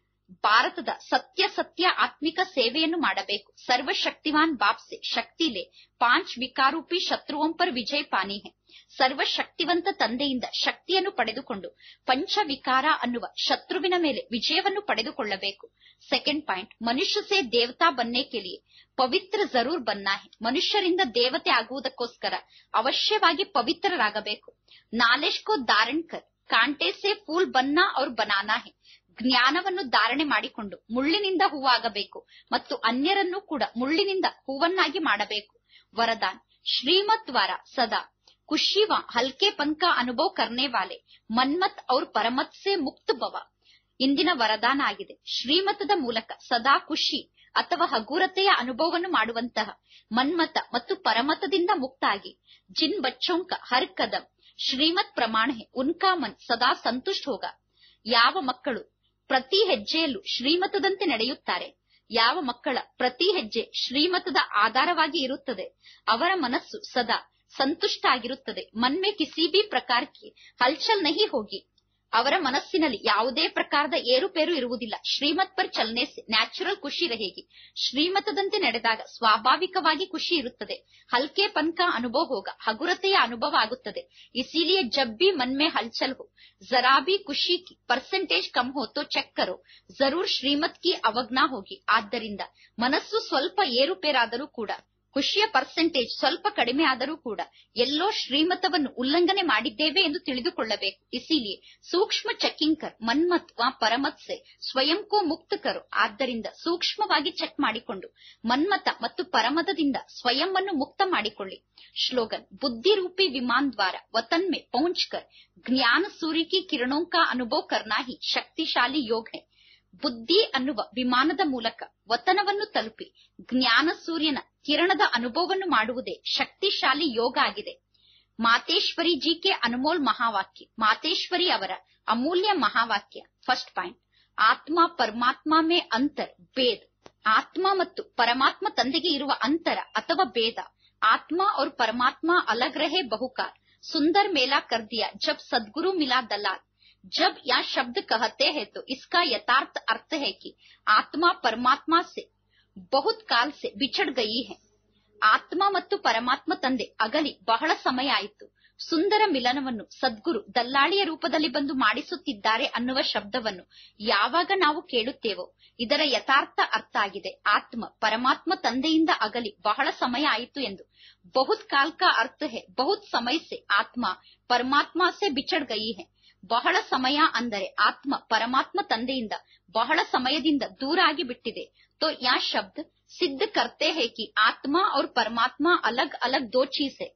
ಭಾರತದ ಸತ್ಯ ಸತ್ಯ ಆತ್ಮಿಕ ಸೇವೆಯನ್ನು ಮಾಡಬೇಕು ಸರ್ವಶಕ್ತಿವಾನ್ ಬಾಪ್ ಸೆ ಶಕ್ತಿಲೆ ಪಾಂಚ್ ವಿಕಾರೂಪಿ ಶತ್ರುವಂ ಪರ್ ವಿಜಯ್ ಪಾನಿ ಹೆ ಸರ್ವಶಕ್ತಿವಂತ ತಂದೆಯಿಂದ ಶಕ್ತಿಯನ್ನು ಪಡೆದುಕೊಂಡು ಪಂಚವಿಕಾರ ಅನ್ನುವ ಶತ್ರುವಿನ ಮೇಲೆ ವಿಜಯವನ್ನು ಪಡೆದುಕೊಳ್ಳಬೇಕು ಸೆಕೆಂಡ್ ಪಾಯಿಂಟ್ ಮನುಷ್ಯ ಸೇ ದೇವತಾ ಬನ್ನೆ ಕೆಲಿಯೆ ಪವಿತ್ರ ಜರೂರ್ ಬನ್ನಾ ಹೆ ಮನುಷ್ಯರಿಂದ ದೇವತೆ ಆಗುವುದಕ್ಕೋಸ್ಕರ ಅವಶ್ಯವಾಗಿ ಪವಿತ್ರರಾಗಬೇಕು ನಾಲೆಜ್ ಕೋ ಧಾರಣ್ ಕರ್ ಕಾಂಟೆ ಸೆ ಫೂಲ್ ಬನ್ನಾ ಅವ್ರ ಬನಾನಾ ಹೆ ಜ್ಞಾನವನ್ನು ಧಾರಣೆ ಮಾಡಿಕೊಂಡು ಮುಳ್ಳಿನಿಂದ ಹೂವಾಗಬೇಕು ಮತ್ತು ಅನ್ಯರನ್ನು ಕೂಡ ಮುಳ್ಳಿನಿಂದ ಹೂವನ್ನಾಗಿ ಮಾಡಬೇಕು ವರದಾನ್ ಶ್ರೀಮತ್ ವಾರ ಸದಾ ಖುಷಿ ವ ಹಲ್ಕೆ ಪಂಕ ಅನುಭವ ಕರ್ನೆ ವಾಲೆ ಮನ್ಮತ್ ಅವ್ರ ಪರಮತ್ ಸೆ ಮುಕ್ತ ಭವ ಇಂದಿನ ವರದಾನ ಆಗಿದೆ ಶ್ರೀಮತದ ಮೂಲಕ ಸದಾ ಖುಷಿ ಅಥವಾ ಹಗುರತೆಯ ಅನುಭವವನ್ನು ಮಾಡುವಂತಹ ಮನ್ಮತ ಮತ್ತು ಪರಮತದಿಂದ ಮುಕ್ತಾಗಿ ಜಿನ್ ಬಚ್ಚೋಂಕ ಹರ್ ಕದಂ ಶ್ರೀಮತ್ ಪ್ರಮಾಣ ಹೆ ಉನ್ಕಾ ಮನ್ ಸದಾ ಸಂತುಷ್ಟ ಹೋಗ ಯಾವ ಮಕ್ಕಳು ಪ್ರತಿ ಹೆಜ್ಜೆಯಲ್ಲೂ ಶ್ರೀಮತದಂತೆ ನಡೆಯುತ್ತಾರೆ ಯಾವ ಮಕ್ಕಳ ಪ್ರತಿ ಹೆಜ್ಜೆ ಶ್ರೀಮತದ ಆಧಾರವಾಗಿ ಇರುತ್ತದೆ ಅವರ ಮನಸ್ಸು ಸದಾ ಸಂತುಷ್ಟ ಆಗಿರುತ್ತದೆ ಮನ್ಮೆ ಕಿಸಿ ಬಿ ಪ್ರಕಾರಕ್ಕೆ ಹಲ್ಚಲ್ ನಹಿ ಹೋಗಿ ಅವರ ಮನಸ್ಸಿನಲ್ಲಿ ಯಾವುದೇ ಪ್ರಕಾರದ ಏರುಪೇರು ಇರುವುದಿಲ್ಲ ಶ್ರೀಮತ್ ಪರ್ ಚಲನೆ ನ್ಯಾಚುರಲ್ ಖುಷಿ ರಹೇಗಿ ಶ್ರೀಮತದಂತೆ ನಡೆದಾಗ ಸ್ವಾಭಾವಿಕವಾಗಿ ಖುಷಿ ಇರುತ್ತದೆ ಹಲ್ಕೆ ಪನ್ಕ ಅನುಭವ ಹೋಗ ಹಗುರತೆಯ ಅನುಭವ ಆಗುತ್ತದೆ ಇಸಿಲಿಯೇ ಜಬ್ ಬಿ ಮನ್ ಮೇ ಹಲ್ಚಲ್ ಹೋ ಜರಾ ಬಿ ಖುಷಿ ಕಿ ಪರ್ಸೆಂಟೇಜ್ ಕಮ್ ಹೋ ತೋ ಚೆಕ್ ಕರೋ ಜರೂರ್ ಶ್ರೀಮತ್ ಕಿ ಅವಜ್ಞಾ ಹೋಗಿ ಆದ್ದರಿಂದ ಮನಸ್ಸು ಸ್ವಲ್ಪ ಏರುಪೇರಾದರೂ ಕೂಡ ಖುಷಿಯ ಪರ್ಸೆಂಟೇಜ್ ಸ್ವಲ್ಪ ಕಡಿಮೆ ಆದರೂ ಕೂಡ ಎಲ್ಲೋ ಶ್ರೀಮತವನ್ನು ಉಲ್ಲಂಘನೆ ಮಾಡಿದ್ದೇವೆ ಎಂದು ತಿಳಿದುಕೊಳ್ಳಬೇಕು ಇಸಿಲಿಯೇ ಸೂಕ್ಷ್ಮ ಚೆಕಿಂಗ್ ಕರ್ ಮನ್ಮತ್ ವಾ ಪರಮತ್ ಸೆ ಸ್ವಯಂ ಕೋ ಮುಕ್ತ ಕರೋ ಆದ್ದರಿಂದ ಸೂಕ್ಷ್ಮವಾಗಿ ಚೆಕ್ ಮಾಡಿಕೊಂಡು ಮನ್ಮತ ಮತ್ತು ಪರಮತದಿಂದ ಸ್ವಯಂ ಅನ್ನು ಮುಕ್ತ ಮಾಡಿಕೊಳ್ಳಿ ಶ್ಲೋಗನ್ ಬುದ್ಧಿ ರೂಪಿ ವಿಮಾನ್ ದ್ವಾರ ವತನ್ ಮೇ ಪಹುಂಚ್ ಕರ್ ಜ್ಞಾನ ಸೂರ್ಯ ಕಿ ಕಿರಣೋಂ ಕಾ ಅನುಭವ ಕರ್ನಾ ಹಿ ಶಕ್ತಿಶಾಲಿ ಯೋಗ ಹೈ ಬುದ್ಧಿ ಅನ್ನುವ ವಿಮಾನದ ಮೂಲಕ ವತನವನ್ನು ತಲುಪಿ ಜ್ಞಾನ ಸೂರ್ಯನ ಕಿರಣದ ಅನುಭವವನ್ನು ಮಾಡುವುದೇ ಶಕ್ತಿಶಾಲಿ ಯೋಗ ಆಗಿದೆ ಮಾತೇಶ್ವರಿ ಜಿ ಕೆ ಅನುಮೋಲ್ ಮಹಾವಾಕ್ಯ ಮಾತೇಶ್ವರಿ ಅವರ ಅಮೂಲ್ಯ ಮಹಾವಾಕ್ಯ ಫಸ್ಟ್ ಪಾಯಿಂಟ್ ಆತ್ಮ ಪರಮಾತ್ಮ ಮೇ ಅಂತರ್ ಭೇದ್ ಆತ್ಮ ಮತ್ತು ಪರಮಾತ್ಮ ತಂದೆಗೆ ಇರುವ ಅಂತರ ಅಥವಾ ಭೇದ ಆತ್ಮ और परमात्मा अलग रहे बहुकार सुंदर मेला कर दिया जब सदगुरु मिला दलाल जब यह शब्द कहते हैं तो इसका यथार्थ अर्थ है कि आत्मा परमात्मा से बहुत काल से बिछड़ गई है ಆತ್ಮ ಮತ್ತು ಪರಮಾತ್ಮ ತಂದೆ ಅಗಲಿ ಬಹಳ ಸಮಯ ಆಯಿತು ಸುಂದರ ಮಿಲನವನ್ನು ಸದ್ಗುರು ದಲ್ಲಾಳಿಯ ರೂಪದಲ್ಲಿ ಬಂದು ಮಾಡಿಸುತ್ತಿದ್ದಾರೆ ಅನ್ನುವ ಶಬ್ದವನ್ನು ಯಾವಾಗ ನಾವು ಕೇಳುತ್ತೇವೋ ಇದರ ಯಥಾರ್ಥ ಅರ್ಥ ಆಗಿದೆ ಆತ್ಮ ಪರಮಾತ್ಮ ತಂದೆಯಿಂದ ಅಗಲಿ ಬಹಳ ಸಮಯ ಆಯಿತು ಎಂದು ಬಹುತ್ ಕಾಲ್ ಕಾ ಅರ್ಥ ಹೇ ಬಹುತ್ ಸಮಯ ಸೆ ಆತ್ಮ ಪರಮಾತ್ಮ ಸೆ ಬಿಚಡ್ ಗಯಿ ಹೇ ಬಹಳ ಸಮಯ ಅಂದರೆ ಆತ್ಮ ಪರಮಾತ್ಮ ತಂದೆಯಿಂದ ಬಹಳ ಸಮಯದಿಂದ ದೂರ ಆಗಿ ಬಿಟ್ಟಿದೆ तो यह शब्द सिद्ध करते हैं कि आत्मा और परमात्मा अलग अलग दो चीज है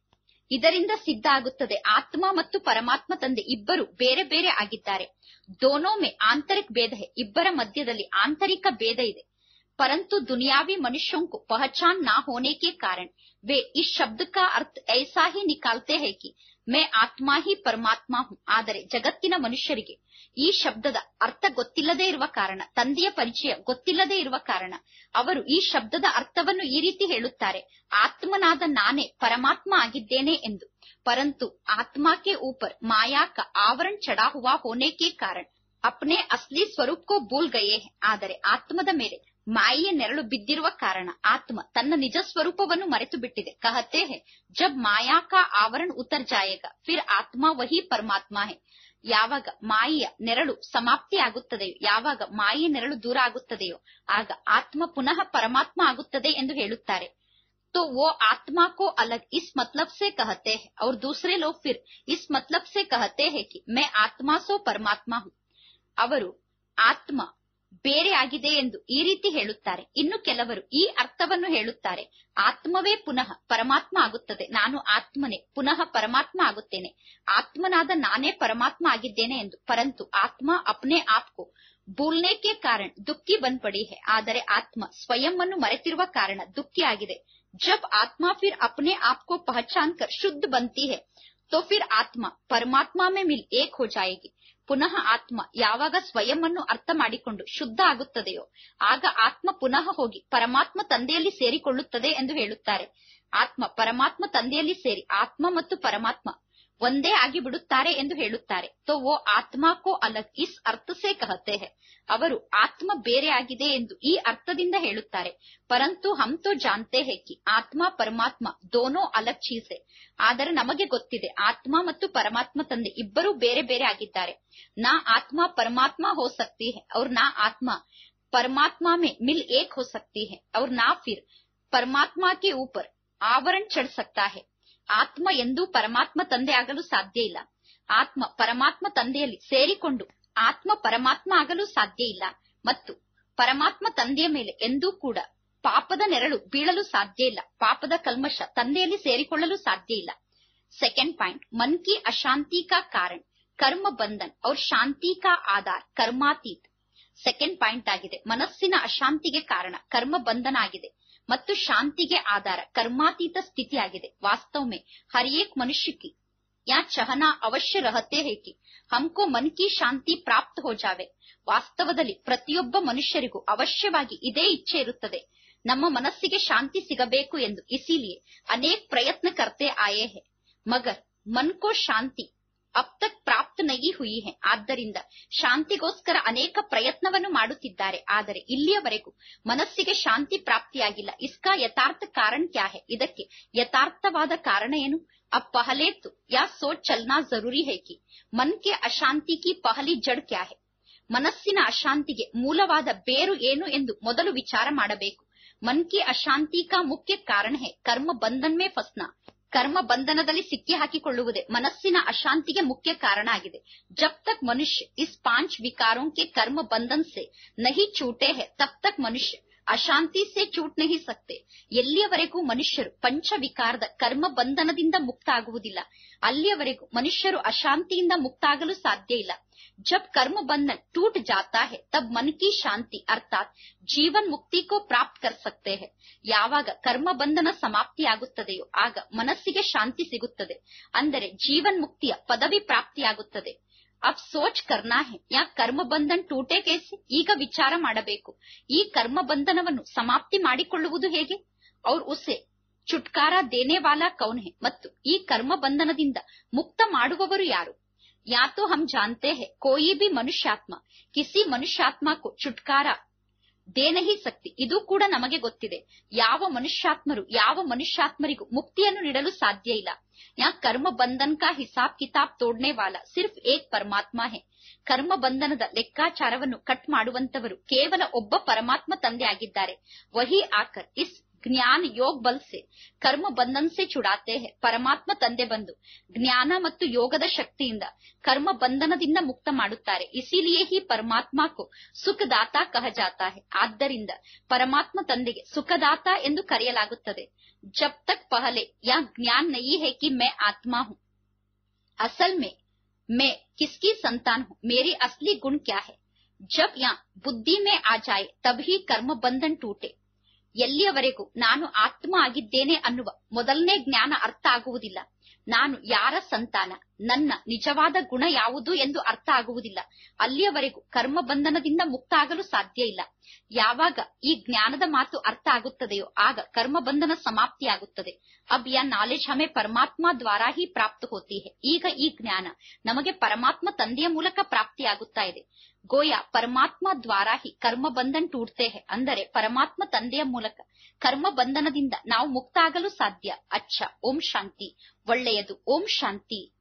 ಇದರಿಂದ ಸಿದ್ಧ ಆಗುತ್ತದೆ ಆತ್ಮ ಮತ್ತು ಪರಮಾತ್ಮ ತಂದೆ ಇಬ್ಬರು ಬೇರೆ ಬೇರೆ ಆಗಿದ್ದಾರೆ ದೋನೋ ಮೇ ಆಂತರಿಕ ಭೇದ ಹೇ ಇಬ್ಬರ ಮಧ್ಯದಲ್ಲಿ ಆಂತರಿಕ ಭೇದ ಇದೆ परंतु दुनियावी मनुष्यों को पहचान ना होने के कारण वे इस शब्द का अर्थ ऐसा ही निकालते हैं कि मैं ಆತ್ಮ ಹಿ ಪರಮಾತ್ಮ ಹೂಂ ಆದರೆ ಜಗತ್ತಿನ ಮನುಷ್ಯರಿಗೆ ಈ ಶಬ್ದದ ಅರ್ಥ ಗೊತ್ತಿಲ್ಲದೆ ಇರುವ ಕಾರಣ ತಂದೆಯ ಪರಿಚಯ ಗೊತ್ತಿಲ್ಲದೆ ಇರುವ ಕಾರಣ ಅವರು ಈ ಶಬ್ದದ ಅರ್ಥವನ್ನು ಈ ರೀತಿ ಹೇಳುತ್ತಾರೆ ಆತ್ಮನಾದ ನಾನೇ ಪರಮಾತ್ಮ ಆಗಿದ್ದೇನೆ ಎಂದು ಪರಂತು ಆತ್ಮ ಕೆ ऊपर ಮಾಯಾ का आवरण चढ़ा हुआ होने के कारण ಅಪ್ನೆ ಅಸ್ಲಿ ಸ್ವರೂಪ್ ಕೋ ಭೂಲ್ ಗಯೇ ಹೈ. ಆದರೆ ಆತ್ಮದ ಮೇಲೆ ಮಾಯೆಯ ನೆರಳು ಬಿದ್ದಿರುವ ಕಾರಣ ಆತ್ಮ ತನ್ನ ನಿಜ ಸ್ವರೂಪವನ್ನು ಮರೆತು ಬಿಟ್ಟಿದೆ ಕಹತೆ ಹೈ ಜಬ್ ಮಾಯಾ ಕಾ ಆವರಣ ಉತರ್ ಜಾಯೇಗಾ ಫಿರ್ ಆತ್ಮ ವಹಿ ಪರಮಾತ್ಮ ಹೈ ಯಾವಾಗ ಮಾಯೆಯ ನೆರಳು ಸಮಾಪ್ತಿಯಾಗುತ್ತದೆಯೋ ಯಾವಾಗ ಮಾಯೆಯ ನೆರಳು ದೂರ ಆಗುತ್ತದೆಯೋ ಆಗ ಆತ್ಮ ಪುನಃ ಪರಮಾತ್ಮ ಆಗುತ್ತದೆ ಎಂದು ಹೇಳುತ್ತಾರೆ तो वो आत्मा को अलग इस मतलब से कहते हैं और दूसरे लोग फिर इस मतलब से कहते हैं कि मैं आत्मा सो परमात्मा हूँ ಅವರು ಆತ್ಮ ಬೇರೆ ಆಗಿದೆ ಎಂದು ಈ ರೀತಿ ಹೇಳುತ್ತಾರೆ ಇನ್ನು ಕೆಲವರು ಈ ಅರ್ಥವನ್ನು ಹೇಳುತ್ತಾರೆ ಆತ್ಮವೇ ಪುನಃ ಪರಮಾತ್ಮ ಆಗುತ್ತದೆ ನಾನು ಆತ್ಮನೇ ಪುನಃ ಪರಮಾತ್ಮ ಆಗುತ್ತೇನೆ ಆತ್ಮನಾದ ನಾನೇ ಪರಮಾತ್ಮ ಆಗಿದ್ದೇನೆ ಎಂದು ಪರಂತು ಆತ್ಮ ಅಪ್ನೆ ಆಪ್ಕೋ ಭೂಲ್ನೆ ಕೆ ಕಾರಣ ದುಃಖಿ ಬನ್ ಪಡಿ ಹೈ ಆದರೆ ಆತ್ಮ ಸ್ವಯಂ ಅನ್ನು ಮರೆತಿರುವ ಕಾರಣ ದುಃಖಿ ಆಗಿದೆ ಜಬ್ ಆತ್ಮ ಫಿರ್ ಅಪ್ನೆ ಆಪ್ ಕೋ ಪಹಚಾನ್ ಕರ್ ಶುದ್ಧ ಬಂತಿ ಹೈ तो फिर ಆತ್ಮ ಪರಮಾತ್ಮ ಮೇ ಮಿಲ್ ಏಕ್ ಹೋ ಜಾಯೇಗಿ ಪುನಃ ಆತ್ಮ ಯಾವಾಗ ಸ್ವಯಂ ಅನ್ನು ಅರ್ಥ ಮಾಡಿಕೊಂಡು ಶುದ್ಧ ಆಗುತ್ತದೆಯೋ ಆಗ ಆತ್ಮ ಪುನಃ ಹೋಗಿ ಪರಮಾತ್ಮ ತಂದೆಯಲ್ಲಿ ಸೇರಿಕೊಳ್ಳುತ್ತದೆ ಎಂದು ಹೇಳುತ್ತಾರೆ ಆತ್ಮ ಪರಮಾತ್ಮ ತಂದೆಯಲ್ಲಿ ಸೇರಿ ಆತ್ಮ ಮತ್ತು ಪರಮಾತ್ಮ ಒಂದೇ ಆಗಿ ಬಿಡುತ್ತಾರೆ ಎಂದು ಹೇಳುತ್ತಾರೆ ತೋ ಓ ಆತ್ಮ ಕೋ ಅಲಗ್ ಇಸ್ ಅರ್ಥ ಸೇ ಕಹತೆ ಹೈ ಅವರು ಆತ್ಮ ಬೇರೆ ಆಗಿದೆ ಎಂದು ಈ ಅರ್ಥದಿಂದ ಹೇಳುತ್ತಾರೆ ಪರಂತು ಹಮ್ ತೋ ಜಾನ್ತೆ ಹೈ ಕಿ ಆತ್ಮ ಪರಮಾತ್ಮ ದೋನೋ ಅಲಗ್ ಚೀಸ್ ಹೈ ಆದರೆ ನಮಗೆ ಗೊತ್ತಿದೆ ಆತ್ಮ ಮತ್ತು ಪರಮಾತ್ಮ ತಂದೆ ಇಬ್ಬರೂ ಬೇರೆ ಬೇರೆ ಆಗಿದ್ದಾರೆ ನಾ ಆತ್ಮ ಪರಮಾತ್ಮ ಹೋ ಸಕ್ತಿ ಹೈ और ನಾ ಆತ್ಮ परमात्मा में मिल एक हो सकती है और ना फिर परमात्मा के ऊपर आवरण चढ़ सकता है ಆತ್ಮ ಎಂದೂ ಪರಮಾತ್ಮ ತಂದೆ ಆಗಲು ಸಾಧ್ಯ ಇಲ್ಲ ಆತ್ಮ ಪರಮಾತ್ಮ ತಂದೆಯಲ್ಲಿ ಸೇರಿಕೊಂಡು ಆತ್ಮ ಪರಮಾತ್ಮ ಆಗಲು ಸಾಧ್ಯ ಇಲ್ಲ ಮತ್ತು ಪರಮಾತ್ಮ ತಂದೆಯ ಮೇಲೆ ಎಂದೂ ಕೂಡ ಪಾಪದ ನೆರಳು ಬೀಳಲು ಸಾಧ್ಯ ಇಲ್ಲ ಪಾಪದ ಕಲ್ಮಶ ತಂದೆಯಲ್ಲಿ ಸೇರಿಕೊಳ್ಳಲು ಸಾಧ್ಯ ಇಲ್ಲ ಸೆಕೆಂಡ್ ಪಾಯಿಂಟ್ ಮನ್ ಕಿ ಅಶಾಂತಿ ಕಾ ಕಾರಣ ಕರ್ಮ ಬಂಧನ್ और ಶಾಂತಿ ಕಾ ಆಧಾರ್ ಕರ್ಮಾತೀತ್ ಸೆಕೆಂಡ್ ಪಾಯಿಂಟ್ ಆಗಿದೆ ಮನಸ್ಸಿನ ಅಶಾಂತಿಗೆ ಕಾರಣ ಕರ್ಮ ಬಂಧನ ಆಗಿದೆ ಮತ್ತು ಶಾಂತಿಗೆ ಆಧಾರ ಕರ್ಮಾತೀತ ಸ್ಥಿತಿಯಾಗಿದೆ ವಾಸ್ತವ में हर एक मनुष्य की या चहना अवश्य रहते है कि हमको मन की ಶಾಂತಿ ಪ್ರಾಪ್ತ ಹೋ ಜಾವೆ ವಾಸ್ತವದಲ್ಲಿ ಪ್ರತಿಯೊಬ್ಬ ಮನುಷ್ಯರಿಗೂ ಅವಶ್ಯವಾಗಿ ಇದೇ ಇಚ್ಛೆ ಇರುತ್ತದೆ ನಮ್ಮ ಮನಸ್ಸಿಗೆ ಶಾಂತಿ ಸಿಗಬೇಕು ಎಂದು ಇಸಿಲಿಯೇ ಅನೇಕ ಪ್ರಯತ್ನ ಕರ್ತೆ ಆಯೇ ಹೇ ಮಗರ್ ಮನ್ ಕೋ ಶಾಂತಿ ಅಬ್ ತಕ್ ಪ್ರಾಪ್ತ ನಹಿ ಹುಯಿ ಹೈ ಆದ್ದರಿಂದ ಶಾಂತಿಗೋಸ್ಕರ ಅನೇಕ ಪ್ರಯತ್ನವನ್ನು ಮಾಡುತ್ತಿದ್ದಾರೆ ಆದರೆ ಇಲ್ಲಿಯವರೆಗೂ ಮನಸ್ಸಿಗೆ ಶಾಂತಿ ಪ್ರಾಪ್ತಿಯಾಗಿಲ್ಲ ಇಸ್ಕಾ ಯಥಾರ್ಥ ಕಾರಣ ಕ್ಯಾ ಹೈ ಇದಕ್ಕೆ ಯಥಾರ್ಥವಾದ ಕಾರಣ ಏನು अब पहले तो या सोच चलना जरूरी है कि मन के अशांति की पहली जड़ क्या है ಮನಸ್ಸಿನ ಅಶಾಂತಿಗೆ ಮೂಲವಾದ ಬೇರು ಏನು ಎಂದು ಮೊದಲು ವಿಚಾರ ಮಾಡಬೇಕು ಮನ್ ಕಿ ಅಶಾಂತಿ ಕಾ ಮುಖ್ಯ ಕಾರಣ ಹೇ ಕರ್ಮ ಬಂಧನ್ ಮೇ ಫಸ್ನಾ ಕರ್ಮ ಬಂಧನದಲ್ಲಿ ಸಿಕ್ಕಿ ಹಾಕಿಕೊಳ್ಳುವುದೇ ಮನಸ್ಸಿನ ಅಶಾಂತಿಗೆ ಮುಖ್ಯ ಕಾರಣ ಆಗಿದೆ ಜಬ್ ತಕ್ ಮನುಷ್ಯ ಇಸ್ ಪಾಂಚ್ ವಿಕಾರೋं के कर्म बंधन से नहीं छूटे है तब तक मनुष्य ಅಶಾಂತಿ ಸೇ ಚೂಟ್ ನಹಿ ಸಕ್ತೆ ಎಲ್ಲಿಯವರೆಗೂ ಮನುಷ್ಯರು ಪಂಚ ವಿಕಾರದ ಕರ್ಮ ಬಂಧನದಿಂದ ಮುಕ್ತ ಆಗುವುದಿಲ್ಲ ಅಲ್ಲಿಯವರೆಗೂ ಮನುಷ್ಯರು ಅಶಾಂತಿಯಿಂದ ಮುಕ್ತಾಗಲು ಸಾಧ್ಯ ಇಲ್ಲ ಜಬ್ ಕರ್ಮ ಬಂಧನ್ ಟೂಟ್ ಜಾತಾ ಹೈ ತಬ್ ಮನ್ ಕಿ ಶಾಂತಿ ಅರ್ಥಾತ್ ಜೀವನ್ ಮುಕ್ತಿ ಕೋ ಪ್ರಾಪ್ತ ಕರ್ ಸಕ್ತೆ ಹೈ ಯಾವಾಗ ಕರ್ಮ ಬಂಧನ ಸಮಾಪ್ತಿಯಾಗುತ್ತದೆಯೋ ಆಗ ಮನಸ್ಸಿಗೆ ಶಾಂತಿ ಸಿಗುತ್ತದೆ ಅಂದರೆ ಜೀವನ್ ಮುಕ್ತಿಯ ಪದವಿ ಪ್ರಾಪ್ತಿಯಾಗುತ್ತದೆ ಅಬ್ ಸೋಚ್ ಕರ್ನಾ ಹೈ ಯಾ ಕರ್ಮ ಬಂಧನ್ ಟೂಟೆ ಕೇಸಿ ಈಗ ವಿಚಾರ ಮಾಡಬೇಕು ಈ ಕರ್ಮ ಬಂಧನವನ್ನು ಸಮಾಪ್ತಿ ಮಾಡಿಕೊಳ್ಳುವುದು ಹೇಗೆ ಅವ್ರ ಉಸೆ ಚುಟ್ಕಾರ ದೇನೆ ವಾಲಾ ಕೌನ್ ಹೈ ಮತ್ತು ಈ ಕರ್ಮ ಬಂಧನದಿಂದ ಮುಕ್ತ ಮಾಡುವವರು ಯಾರು या तो हम जानते हैं कोई भी मनुष्यात्मा किसी मनुष्यात्मा को छुटकारा ದೇ ನಹಿ ಸಕ್ತಿ ಇದು ಕೂಡ ನಮಗೆ ಗೊತ್ತಿದೆ ಯಾವ ಮನುಷ್ಯಾತ್ಮರು ಯಾವ ಮನುಷ್ಯಾತ್ಮರಿಗೂ ಮುಕ್ತಿಯನ್ನು ನೀಡಲು ಸಾಧ್ಯ ಇಲ್ಲ ಯಾ ಕರ್ಮ ಬಂಧನ್ ಕಾ ಹಿಸಾಬ್ ಕಿತಾಬ್ ತೋಡ್ನೆ ವಾಲ ಸಿರ್ಫ್ ಏಕ್ ಪರಮಾತ್ಮ ಹೇ ಕರ್ಮ ಬಂಧನದ ಲೆಕ್ಕಾಚಾರವನ್ನು ಕಟ್ ಮಾಡುವಂತವರು ಕೇವಲ ಒಬ್ಬ ಪರಮಾತ್ಮ ತಂದೆ ಆಗಿದ್ದಾರೆ ವಹಿ ಆಕರ್ ಇಸ್ ಜ್ಞಾನ ಯೋಗ ಬಲ್ ಸೆ ಕರ್ಮ ಬಂಧನ್ ಸೆ ಚುಡಾತೆ ಹೇ ಪರಮಾತ್ಮ ತಂದೆ ಬಂದು ಜ್ಞಾನ ಮತ್ತು ಯೋಗದ ಶಕ್ತಿಯಿಂದ ಕರ್ಮ ಬಂಧನದಿಂದ ಮುಕ್ತ ಮಾಡುತ್ತಾರೆ ಇಸಿಲಿಯೇ ಹಿ ಪರಮಾತ್ಮ ಕೋ ಸುಖದಾತ ಕಹ ಜಾತಾ ಹೈ ಆದ್ದರಿಂದ ಪರಮಾತ್ಮ ತಂದೆಗೆ ಸುಖದಾತ ಎಂದು ಕರೆಯಲಾಗುತ್ತದೆ ಜಬ್ ತಕ್ ಪಹಲೆ ಯಾ ಜ್ಞಾನ ನಹಿ ಹೈ ಕಿ ಮೈ ಆತ್ಮ ಹೂಂ असल में मैं किसकी संतान हूँ मेरी असली गुण क्या है जब यहाँ बुद्धि में आ जाए तब ही कर्म बंधन टूटे ಎಲ್ಲಿಯವರೆಗೂ ನಾನು ಆತ್ಮ ಆಗಿದ್ದೇನೆ ಅನ್ನುವ ಮೊದಲನೇ ಜ್ಞಾನ ಅರ್ಥ ಆಗುವುದಿಲ್ಲ ನಾನು ಯಾರ ಸಂತಾನ ನನ್ನ ನಿಜವಾದ ಗುಣ ಯಾವುದು ಎಂದು ಅರ್ಥ ಆಗುವುದಿಲ್ಲ ಅಲ್ಲಿಯವರೆಗೂ ಕರ್ಮ ಬಂಧನದಿಂದ ಮುಕ್ತ ಆಗಲು ಸಾಧ್ಯ ಇಲ್ಲ ಯಾವಾಗ ಈ ಜ್ಞಾನದ ಮಾತು ಅರ್ಥ ಆಗುತ್ತದೆಯೋ ಆಗ ಕರ್ಮ ಬಂಧನ ಸಮಾಪ್ತಿಯಾಗುತ್ತದೆ ಅಬ್ ಯಾ ನಾಲೆಜ್ ಹಮೆ ಪರಮಾತ್ಮ ದ್ವಾರ ಹಿ ಪ್ರಾಪ್ತ ಹೋತಿ ಹೈ ಈಗ ಈ ಜ್ಞಾನ ನಮಗೆ ಪರಮಾತ್ಮ ತಂದೆಯ ಮೂಲಕ ಪ್ರಾಪ್ತಿಯಾಗುತ್ತಾ ಇದೆ ಗೋಯ ಪರಮಾತ್ಮ ದ್ವಾರ ಹಿ ಕರ್ಮ ಬಂಧನ್ ಟೂಡ್ತೆ ಹೈ ಅಂದರೆ ಪರಮಾತ್ಮ ತಂದೆಯ ಮೂಲಕ ಕರ್ಮ ಬಂಧನದಿಂದ ನಾವು ಮುಕ್ತ ಆಗಲು ಸಾಧ್ಯ ಅಚ್ಚ ಓಂ ಶಾಂತಿ ಒಳ್ಳೆಯದು ಓಂ ಶಾಂತಿ